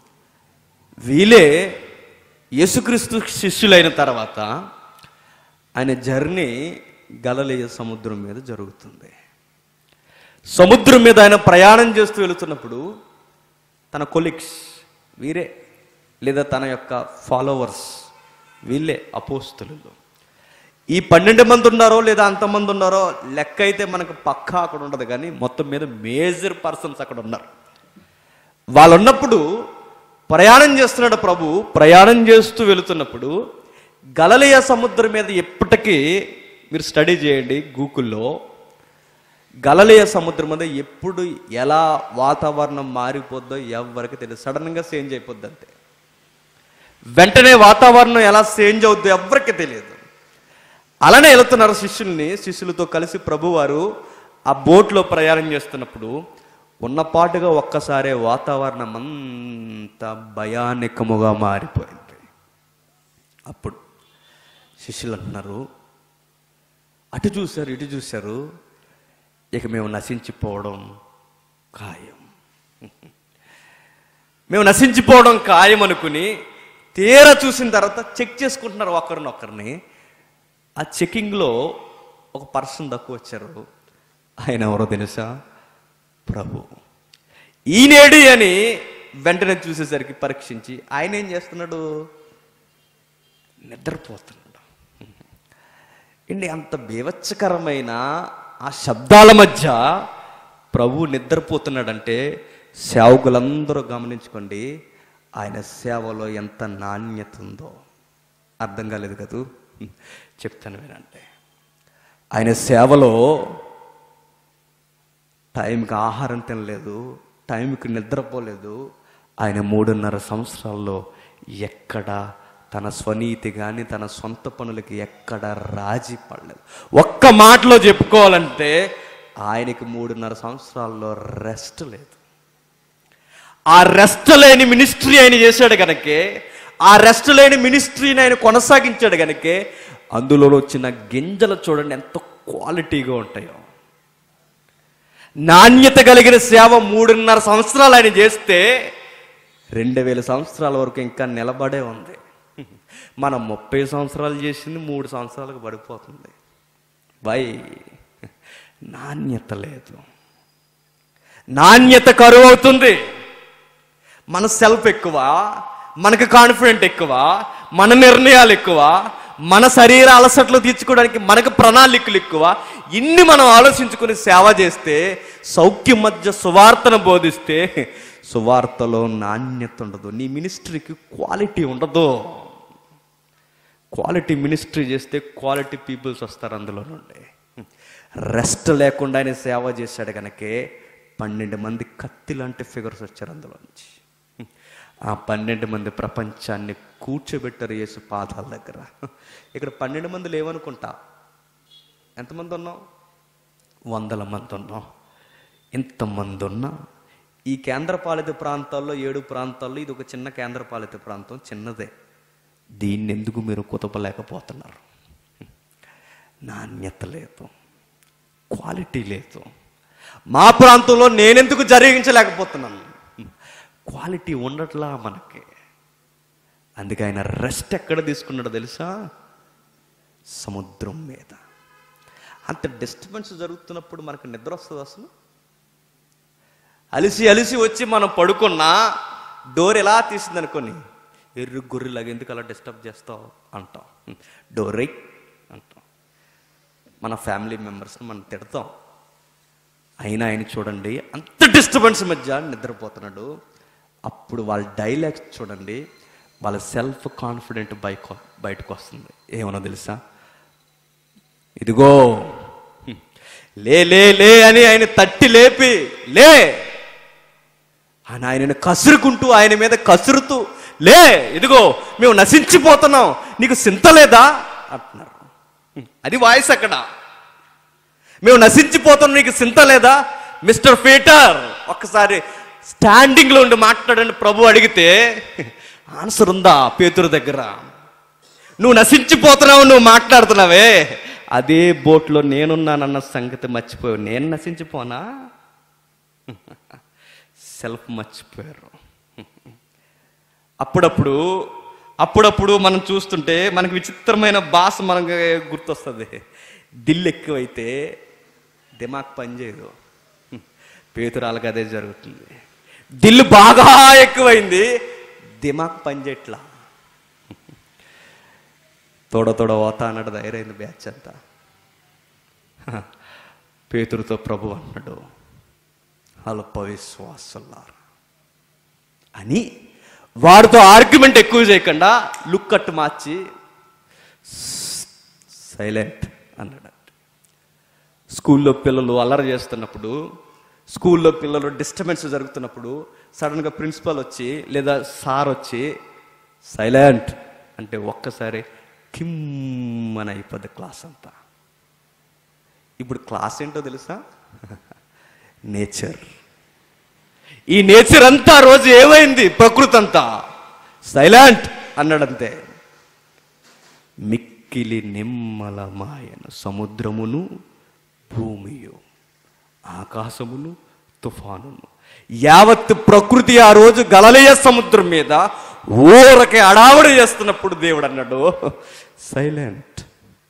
వీలే యేసుక్రీస్తు శిష్యులైన తర్వాత ఆయన జర్నీ గలలేయ సముద్రం మీద జరుగుతుంది సముద్రం మీద ఆయన ప్రయాణం చేస్తూ వెళుతున్నప్పుడు తన కొలిక్స్ వీరే లేదా తన యొక్క ఫాలోవర్స్ వీళ్ళే అపోస్తులు ఈ పన్నెండు మంది ఉన్నారో లేదా అంతమంది ఉన్నారో లెక్క అయితే మనకు పక్కా అక్కడ ఉండదు కానీ మొత్తం మీద మేజర్ పర్సన్స్ అక్కడ ఉన్నారు వాళ్ళు ఉన్నప్పుడు ప్రయాణం చేస్తున్నాడు ప్రభు ప్రయాణం చేస్తూ వెళుతున్నప్పుడు గలలియ సముద్రం మీద ఎప్పటికీ మీరు స్టడీ చేయండి గూగుల్లో గలలియ సముద్రం మీద ఎప్పుడు ఎలా వాతావరణం మారిపోద్దో ఎవరికి తెలియదు సడన్గా చేంజ్ అయిపోద్ది అంతే వెంటనే వాతావరణం ఎలా చేంజ్ అవుద్దో ఎవరికి తెలియదు అలానే వెళుతున్నారు శిష్యుల్ని శిష్యులతో కలిసి ప్రభువారు ఆ బోట్లో ప్రయాణం చేస్తున్నప్పుడు ఉన్నపాటుగా ఒక్కసారే వాతావరణం అంతా భయానకముగా మారిపోయింది అప్పుడు శిష్యులు అంటున్నారు అటు చూశారు ఇటు చూశారు ఇక మేము నశించిపోవడం ఖాయం మేము నశించిపోవడం ఖాయం అనుకుని తీరా చూసిన తర్వాత చెక్ చేసుకుంటున్నారు ఒకరినొకరిని ఆ చెకింగ్లో ఒక పర్సన్ తక్కువ వచ్చారు ఆయన ఎవరో తెలుసా ప్రభు ఈనేడి అని వెంటనే చూసేసరికి పరీక్షించి ఆయన ఏం చేస్తున్నాడు నిద్రపోతున్నాడు ఏంటి అంత బీభత్సకరమైన ఆ శబ్దాల మధ్య ప్రభు నిద్రపోతున్నాడంటే సేవకులందరూ గమనించుకోండి ఆయన సేవలో ఎంత నాణ్యత ఉందో అర్థం కాలేదు కదూ చెప్తాను వినంటే ఆయన సేవలో టైంకి ఆహారం తినలేదు టైంకి నిద్రపోలేదు ఆయన మూడున్నర సంవత్సరాల్లో ఎక్కడ తన స్వనీతి కానీ తన సొంత పనులకి ఎక్కడ రాజీ పడలేదు ఒక్క మాటలో చెప్పుకోవాలంటే ఆయనకి మూడున్నర సంవత్సరాల్లో రెస్ట్ లేదు ఆ రెస్ట్ లేని మినిస్ట్రీ ఆయన చేశాడు కనుకే ఆ రెస్ట్ లేని మినిస్ట్రీని ఆయన కొనసాగించాడు కనుకే అందులో వచ్చిన గింజలు చూడండి ఎంత క్వాలిటీగా ఉంటాయో నాణ్యత కలిగిన సేవ మూడున్నర సంవత్సరాలు ఆయన చేస్తే రెండు వేల సంవత్సరాల వరకు ఇంకా నిలబడే ఉంది మనం ముప్పై సంవత్సరాలు చేసింది మూడు సంవత్సరాలకు పడిపోతుంది వై నాణ్యత లేదు నాణ్యత కరువు అవుతుంది మన సెల్ఫ్ ఎక్కువ మనకు కాన్ఫిడెంట్ ఎక్కువ మన నిర్ణయాలు ఎక్కువ మన శరీర అలసట్లు తీర్చుకోవడానికి మనకు ప్రణాళికలు ఎక్కువ ఇన్ని మనం ఆలోచించుకుని సేవ చేస్తే సౌఖ్యం మధ్య సువార్తను బోధిస్తే సువార్తలో నాణ్యత ఉండదు నీ మినిస్ట్రీకి క్వాలిటీ ఉండదు క్వాలిటీ మినిస్ట్రీ చేస్తే క్వాలిటీ పీపుల్స్ వస్తారు అందులో నుండి రెస్ట్ లేకుండా ఆయన సేవ చేశాడు కనుకే పన్నెండు మంది కత్తి లాంటి ఫిగర్స్ వచ్చారు అందులో నుంచి ఆ పన్నెండు మంది ప్రపంచాన్ని కూర్చోబెట్టారు యేసు పాదాల దగ్గర ఇక్కడ పన్నెండు మంది లేవనుకుంటా ఎంతమంది ఉన్నాం వందల మంది ఉన్నాం ఇంతమంది ఉన్నా ఈ కేంద్రపాలిత ప్రాంతాల్లో ఏడు ప్రాంతాల్లో ఇది ఒక చిన్న కేంద్రపాలిత ప్రాంతం చిన్నదే దీన్ని ఎందుకు మీరు కుతపలేకపోతున్నారు నాణ్యత లేదు క్వాలిటీ లేదు మా ప్రాంతంలో నేనెందుకు జరిగించలేకపోతున్నాను క్వాలిటీ ఉండట్లా మనకి అందుకే ఆయన రెస్ట్ ఎక్కడ తీసుకున్నాడో తెలుసా సముద్రం మీద అంత డిస్టర్బెన్స్ జరుగుతున్నప్పుడు మనకు నిద్ర వస్తుంది అసలు అలిసి అలిసి వచ్చి మనం పడుకున్నా డోర్ ఎలా తీసింది అనుకోని ఎర్రు గొర్రెలాగా ఎందుకు అలా డిస్టర్బ్ చేస్తావు అంటాం డోర్ అంటాం మన ఫ్యామిలీ మెంబర్స్ని మనం తిడతాం అయినా ఆయన చూడండి అంత డిస్టర్బెన్స్ మధ్య నిద్రపోతున్నాడు అప్పుడు వాళ్ళ డైలాగ్స్ చూడండి వాళ్ళ సెల్ఫ్ కాన్ఫిడెంట్ బైక్ బయటకు వస్తుంది ఏమన్నా తెలుసా ఇదిగో లే లే లే అని ఆయన తట్టి లేపి లే అని ఆయనను కసురుకుంటూ ఆయన మీద కసురుతూ లే ఇదిగో మేము నశించిపోతున్నాం నీకు సింతలేదా అంటున్నారు అది వాయిస్ అక్కడ మేము నశించిపోతున్నాం నీకు సింత లేదా మిస్టర్ పీటర్ ఒక్కసారి స్టాండింగ్లో ఉండి మాట్లాడండి ప్రభు అడిగితే ఆన్సర్ ఉందా పేతురు దగ్గర నువ్వు నశించిపోతున్నావు నువ్వు మాట్లాడుతున్నావే అదే బోట్లో నేనున్నానన్న సంగతి మర్చిపోయావు నేను నశించిపోనా సెల్ఫ్ మర్చిపోయారు అప్పుడప్పుడు అప్పుడప్పుడు మనం చూస్తుంటే మనకి విచిత్రమైన భాష మనకి గుర్తొస్తుంది దిల్లు ఎక్కువైతే దిమాగ్ పనిచేయదు పేతురాలకు అదే జరుగుతుంది దిల్లు బాగా ఎక్కువైంది దిమాగ్ పనిచేయట్లా తోడ తోడ ఓత అన్నాడు ధైర్యమైంది బ్యాచ్ అంతా పేతురుతో ప్రభు అన్నాడు అల్ప విశ్వాసులారా అని వాడితో ఆర్గ్యుమెంట్ ఎక్కువ చేయకుండా లుక్ కట్టు మార్చి సైలెంట్ అన్నాడు స్కూల్లో పిల్లలు అల్లరి చేస్తున్నప్పుడు స్కూల్లో పిల్లలు డిస్టర్బెన్స్ జరుగుతున్నప్పుడు సడన్గా ప్రిన్సిపల్ వచ్చి లేదా సార్ వచ్చి సైలెంట్ అంటే ఒక్కసారి కిమ్ అని అయిపోద్ది క్లాస్ అంతా ఇప్పుడు క్లాస్ ఏంటో తెలుసా నేచర్ ఈ నేచర్ అంతా ఆ రోజు ఏమైంది ప్రకృతి అంతా సైలెంట్ అన్నాడంతే మిక్కిలి నిమ్మలమాయన సముద్రమును భూమియు ఆకాశమును తుఫానును యావత్ ప్రకృతి ఆ రోజు గలలయ సముద్రం మీద ఊరకే అడావుడి చేస్తున్నప్పుడు దేవుడు అన్నాడు సైలెంట్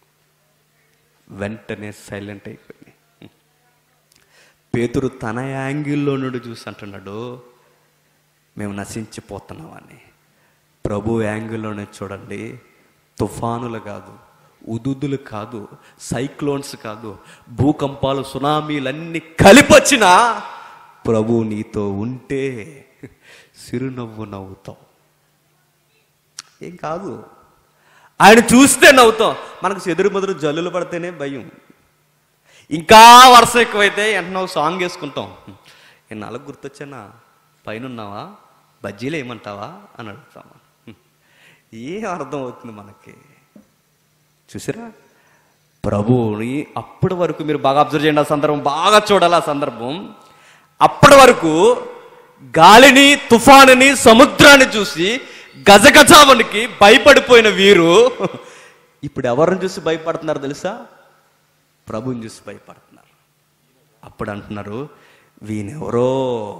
వెంటనే సైలెంట్ అయిపోయింది పేతురు తన యాంగిల్లో నుండి చూసి అంటున్నాడు మేము నశించిపోతున్నామని ప్రభు యాంగిల్లోనే చూడండి తుఫానులు కాదు ఉదుదులు కాదు సైక్లోన్స్ కాదు భూకంపాలు సునామీలన్నీ కలిపొచ్చినా ప్రభు నీతో ఉంటే సిరునవ్వు నవ్వుతావు ఏం కాదు ఆయన చూస్తే నవ్వుతాం మనకు చెదురు బదురు జల్లులు పడితేనే భయం ఇంకా వర్షం ఎక్కువైతే వెంటనే ఒక సాంగ్ వేసుకుంటాం ఎన్నాళ్ళకు గుర్తొచ్చానా పైన ఉన్నావా బజ్జీలు ఏమంటావా అని అడుగుతాం ఏం అర్థం అవుతుంది మనకి చూసారా ప్రభువుని అప్పటి వరకు మీరు బాగా అబ్జర్వ్ చేయండి ఆ సందర్భం బాగా చూడాలి ఆ సందర్భం అప్పటి వరకు గాలిని తుఫానుని సముద్రాన్ని చూసి గజగజావనికి భయపడిపోయిన వీరు ఇప్పుడు ఎవరిని చూసి భయపడుతున్నారు తెలుసా ప్రభుని చూసి భయపడుతున్నారు అప్పుడు అంటున్నారు వీనెవరో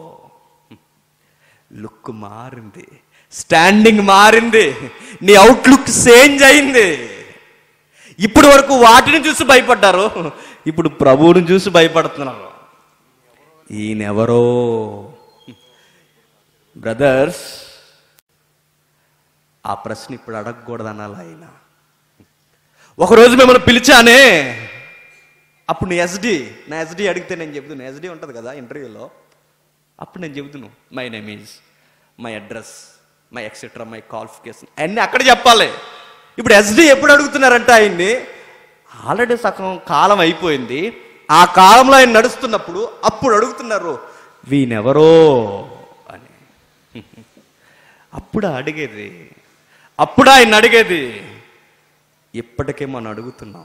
లుక్ మారింది స్టాండింగ్ మారింది నీ అవుట్లుక్ చేంజ్ అయింది ఇప్పటి వరకు వాటిని చూసి భయపడ్డారు ఇప్పుడు ప్రభువుని చూసి భయపడుతున్నారు ఈయనెవరో బ్రదర్స్ ఆ ప్రశ్న ఇప్పుడు అడగకూడదు అనాలి ఆయన ఒకరోజు మిమ్మల్ని పిలిచానే అప్పుడు నీ ఎస్డి నా ఎస్డి అడిగితే నేను చెబుతాను ఎస్డి ఉంటుంది కదా ఇంటర్వ్యూలో అప్పుడు నేను చెబుతాను my name is my address my etcetera my qualification అన్నీ అక్కడ చెప్పాలి ఇప్పుడు ఎస్డి ఎప్పుడు అడుగుతున్నారంటే ఆయన్ని ఆల్రెడీ సగం కాలం అయిపోయింది ఆ కాలంలో ఆయన నడుస్తున్నప్పుడు అప్పుడు అడుగుతున్నారు వీనెవరో అని అప్పుడు అడిగేది అప్పుడు ఆయన అడిగేది ఇప్పటికే మనం అడుగుతున్నాం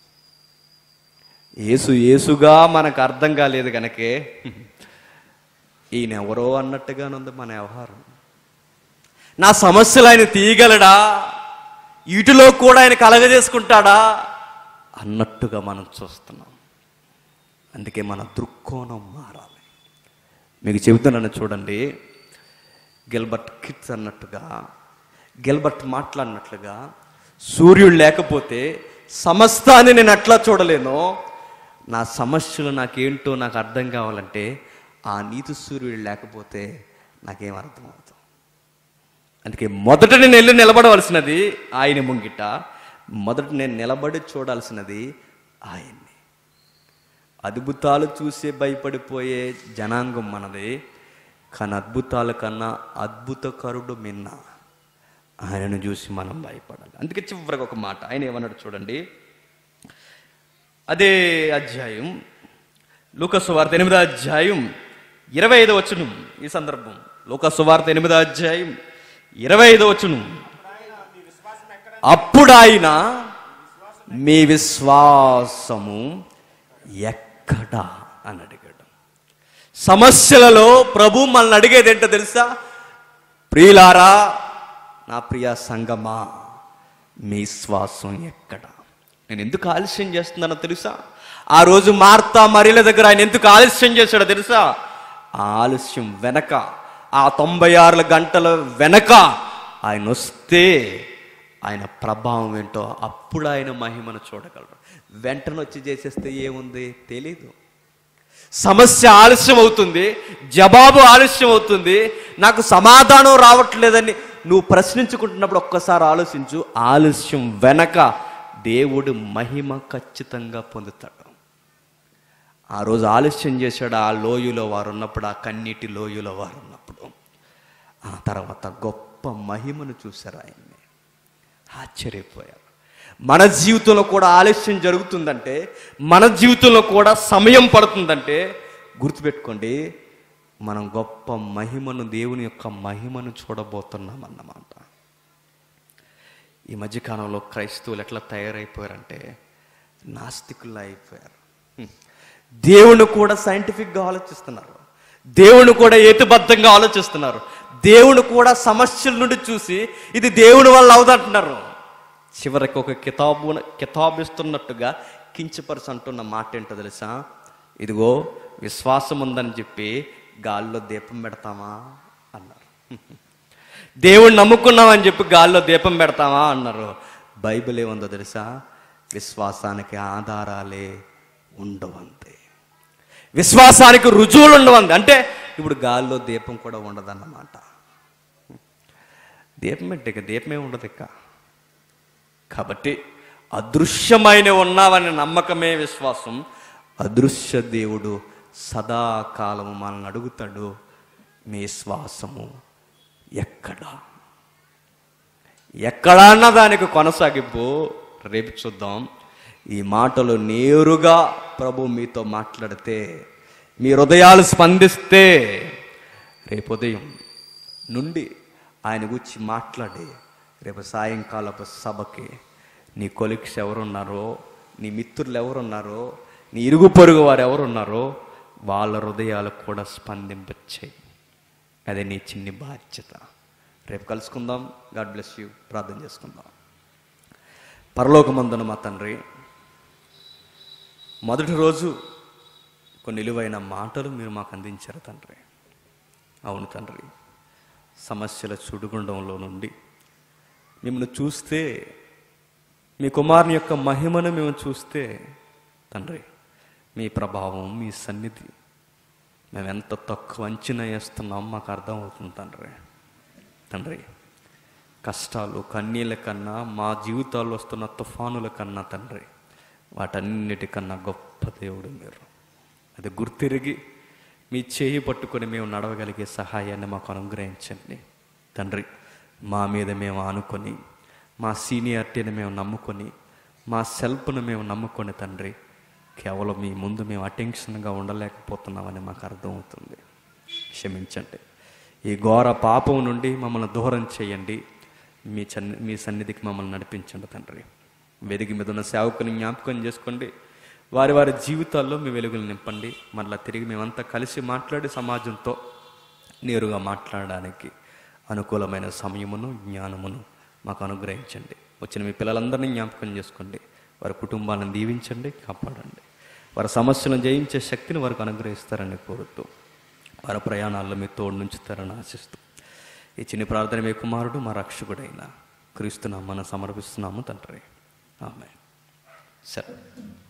ఏసు ఏసుగా మనకు అర్థం కాలేదు కనుకే ఈయన ఎవరో అన్నట్టుగానుంది మన వ్యవహారం నా సమస్యలు ఆయన తీయగలడా వీటిలో కూడా ఆయన కలగజేసుకుంటాడా అన్నట్టుగా మనం చూస్తున్నాం అందుకే మన దృక్కోణం మారాలి మీకు చెబుతున్నాను చూడండి గిల్బర్ట్ కిట్స్ అన్నట్టుగా గిల్బర్ట్ మాట్లాడినట్లుగా సూర్యుడు లేకపోతే సమస్తాన్ని నేను అట్లా చూడలేను నా సమస్యలు నాకేంటో నాకు అర్థం కావాలంటే ఆ నీతి సూర్యుడు లేకపోతే నాకేం అర్థం అవుతుంది అందుకే మొదట నేను వెళ్ళి నిలబడవలసినది ఆయన ముంగిట మొదట నేను నిలబడి చూడాల్సినది ఆయన్ని అద్భుతాలు చూసే భయపడిపోయే జనాంగం మనది కానీ అద్భుతాల కన్నా అద్భుతకరుడు మిన్న ఆయనను చూసి మనం భయపడాలి అందుకే చివరికి ఒక మాట ఆయన ఏమన్నాడు చూడండి అదే అధ్యాయం లూకసు వార్త ఎనిమిదో అధ్యాయం ఇరవై ఐదో వచనం ఈ సందర్భం లూకసు వార్త ఎనిమిదో అధ్యాయం ఇరవై ఐదో వచనం అప్పుడు ఆయన మీ విశ్వాసము ఎక్కడా అని అడిగాడు సమస్యలలో ప్రభు మనల్ని అడిగేది ఏంటో తెలుసా ప్రియులారా నా ప్రియ సంగమా మీ శ్వాసం ఎక్కడ నేను ఎందుకు ఆలస్యం చేస్తున్నానో తెలుసా ఆ రోజు మార్తా మరియల దగ్గర ఆయన ఎందుకు ఆలస్యం చేశాడో తెలుసా ఆ ఆలస్యం వెనక ఆ తొంభై ఆరు గంటల వెనక ఆయన వస్తే ఆయన ప్రభావం ఏంటో అప్పుడు ఆయన మహిమను చూడగలరు వెంటనే వచ్చి చేసేస్తే ఏముంది తెలీదు సమస్య ఆలస్యం అవుతుంది జవాబు ఆలస్యం అవుతుంది నాకు సమాధానం రావట్లేదని నువ్వు ప్రశ్నించుకుంటున్నప్పుడు ఒక్కసారి ఆలోచించు ఆలస్యం వెనక దేవుడు మహిమ ఖచ్చితంగా పొందుతాడు ఆ రోజు ఆలస్యం చేశాడు ఆ లోయలో వారు ఉన్నప్పుడు ఆ కన్నీటి లోయలో వారు ఉన్నప్పుడు ఆ తర్వాత గొప్ప మహిమను చూశారు ఆయన్ని ఆశ్చర్యపోయారు మన జీవితంలో కూడా ఆలస్యం జరుగుతుందంటే మన జీవితంలో కూడా సమయం పడుతుందంటే గుర్తుపెట్టుకోండి మనం గొప్ప మహిమను దేవుని యొక్క మహిమను చూడబోతున్నాం అన్నమాట ఈ మధ్యకాలంలో క్రైస్తవులు ఎట్లా తయారైపోయారంటే నాస్తికుల్లా అయిపోయారు హ్మ్. దేవుని కూడా సైంటిఫిక్గా ఆలోచిస్తున్నారు దేవుని కూడా ఏతుబద్ధంగా ఆలోచిస్తున్నారు దేవుని కూడా సమస్యల నుండి చూసి ఇది దేవుని వల్ల అవుదంటున్నారు చివరికి ఒక కితాబు కితాబిస్తున్నట్టుగా కించపరచు అంటున్న మాట ఏంటో తెలుసా ఇదిగో విశ్వాసం ఉందని చెప్పి గాల్లో దీపం పెడతామా అన్నారు దేవుణ్ణి నమ్ముకున్నామని చెప్పి గాల్లో దీపం పెడతామా అన్నారు బైబిల్ ఏముందో తెలుసా విశ్వాసానికి ఆధారాలే ఉండవంతే విశ్వాసానికి రుజువులు ఉండవంది అంటే ఇప్పుడు గాల్లో దీపం కూడా ఉండదన్నమాట దీపం అంటే ఇక దీపమే ఉండదు ఇక కాబట్టి అదృశ్యమైన ఉన్నావనే నమ్మకమే విశ్వాసం అదృశ్య దేవుడు సదాకాలము మనల్ని అడుగుతాడు మీ శ్వాసము ఎక్కడా ఎక్కడా అన్న దానికి కొనసాగింపు రేపు చూద్దాం ఈ మాటలు నేరుగా ప్రభు మీతో మాట్లాడితే మీ హృదయాలు స్పందిస్తే రేపు ఉదయం నుండి ఆయన గురించి మాట్లాడి రేపు సాయంకాలపు సభకి నీ కొలిక్స్ ఎవరున్నారో నీ మిత్రులు ఎవరున్నారో నీ ఇరుగు పొరుగు వారు ఎవరున్నారో వాళ్ళ హృదయాలు కూడా స్పందింపచ్చాయి అదే నీ చిన్ని బాధ్యత రేపు కలుసుకుందాం గాడ్ బ్లెస్ యూ ప్రార్థన చేసుకుందాం పరలోకమందున మా తండ్రి మొదటి రోజు కొన్ని నిలువైన మాటలు మీరు మాకు అందించారు తండ్రి అవును తండ్రి సమస్యల సుడిగుండంలో నుండి మిమ్మల్ని చూస్తే మీ కుమారుని యొక్క మహిమను మేము చూస్తే తండ్రి మీ ప్రభావం మీ సన్నిధి మేము ఎంత తక్కువ అంచనా వేస్తున్నాం మాకు అర్థమవుతుంది తండ్రి తండ్రి కష్టాలు కన్నీళ్ళ కన్నా మా జీవితాల్లో వస్తున్న తుఫానుల కన్నా తండ్రి వాటన్నిటికన్నా గొప్ప దేవుడు మీరు అది గుర్తిరిగి మీ చేయి పట్టుకొని మేము నడవగలిగే సహాయాన్ని మాకు అనుగ్రహించండి తండ్రి మా మీద మేము ఆనుకొని మా సీనియారిటీని మేము నమ్ముకొని మా సెల్ఫ్ను మేము నమ్ముకొని తండ్రి కేవలం మీ ముందు మేము అటెన్షన్గా ఉండలేకపోతున్నామని మాకు అర్థమవుతుంది క్షమించండి ఈ ఘోర పాపం నుండి మమ్మల్ని దూరం చేయండి మీ చన్ని మీ సన్నిధికి మమ్మల్ని నడిపించండి తండ్రి వెదిగి మీద ఉన్న సేవకుని జ్ఞాపకం చేసుకోండి వారి వారి జీవితాల్లో మీ వెలుగులు నింపండి మళ్ళీ తిరిగి మేమంతా కలిసి మాట్లాడి సమాజంతో నేరుగా మాట్లాడడానికి అనుకూలమైన సమయమును జ్ఞానమును మాకు అనుగ్రహించండి వచ్చిన మీ పిల్లలందరినీ జ్ఞాపకం చేసుకోండి వారి కుటుంబాలను దీవించండి కాపాడండి వారి సమస్యలను జయించే శక్తిని వారికి అనుగ్రహిస్తారని కోరుతూ వారి ప్రయాణాల్లో మీ తోడు నుంచుతారని ఆశిస్తూ ఈ చిన్న ప్రార్థన మీ కుమారుడు మా రక్షకుడైన క్రీస్తునామను సమర్పిస్తున్నాము తండ్రి ఆమె సరే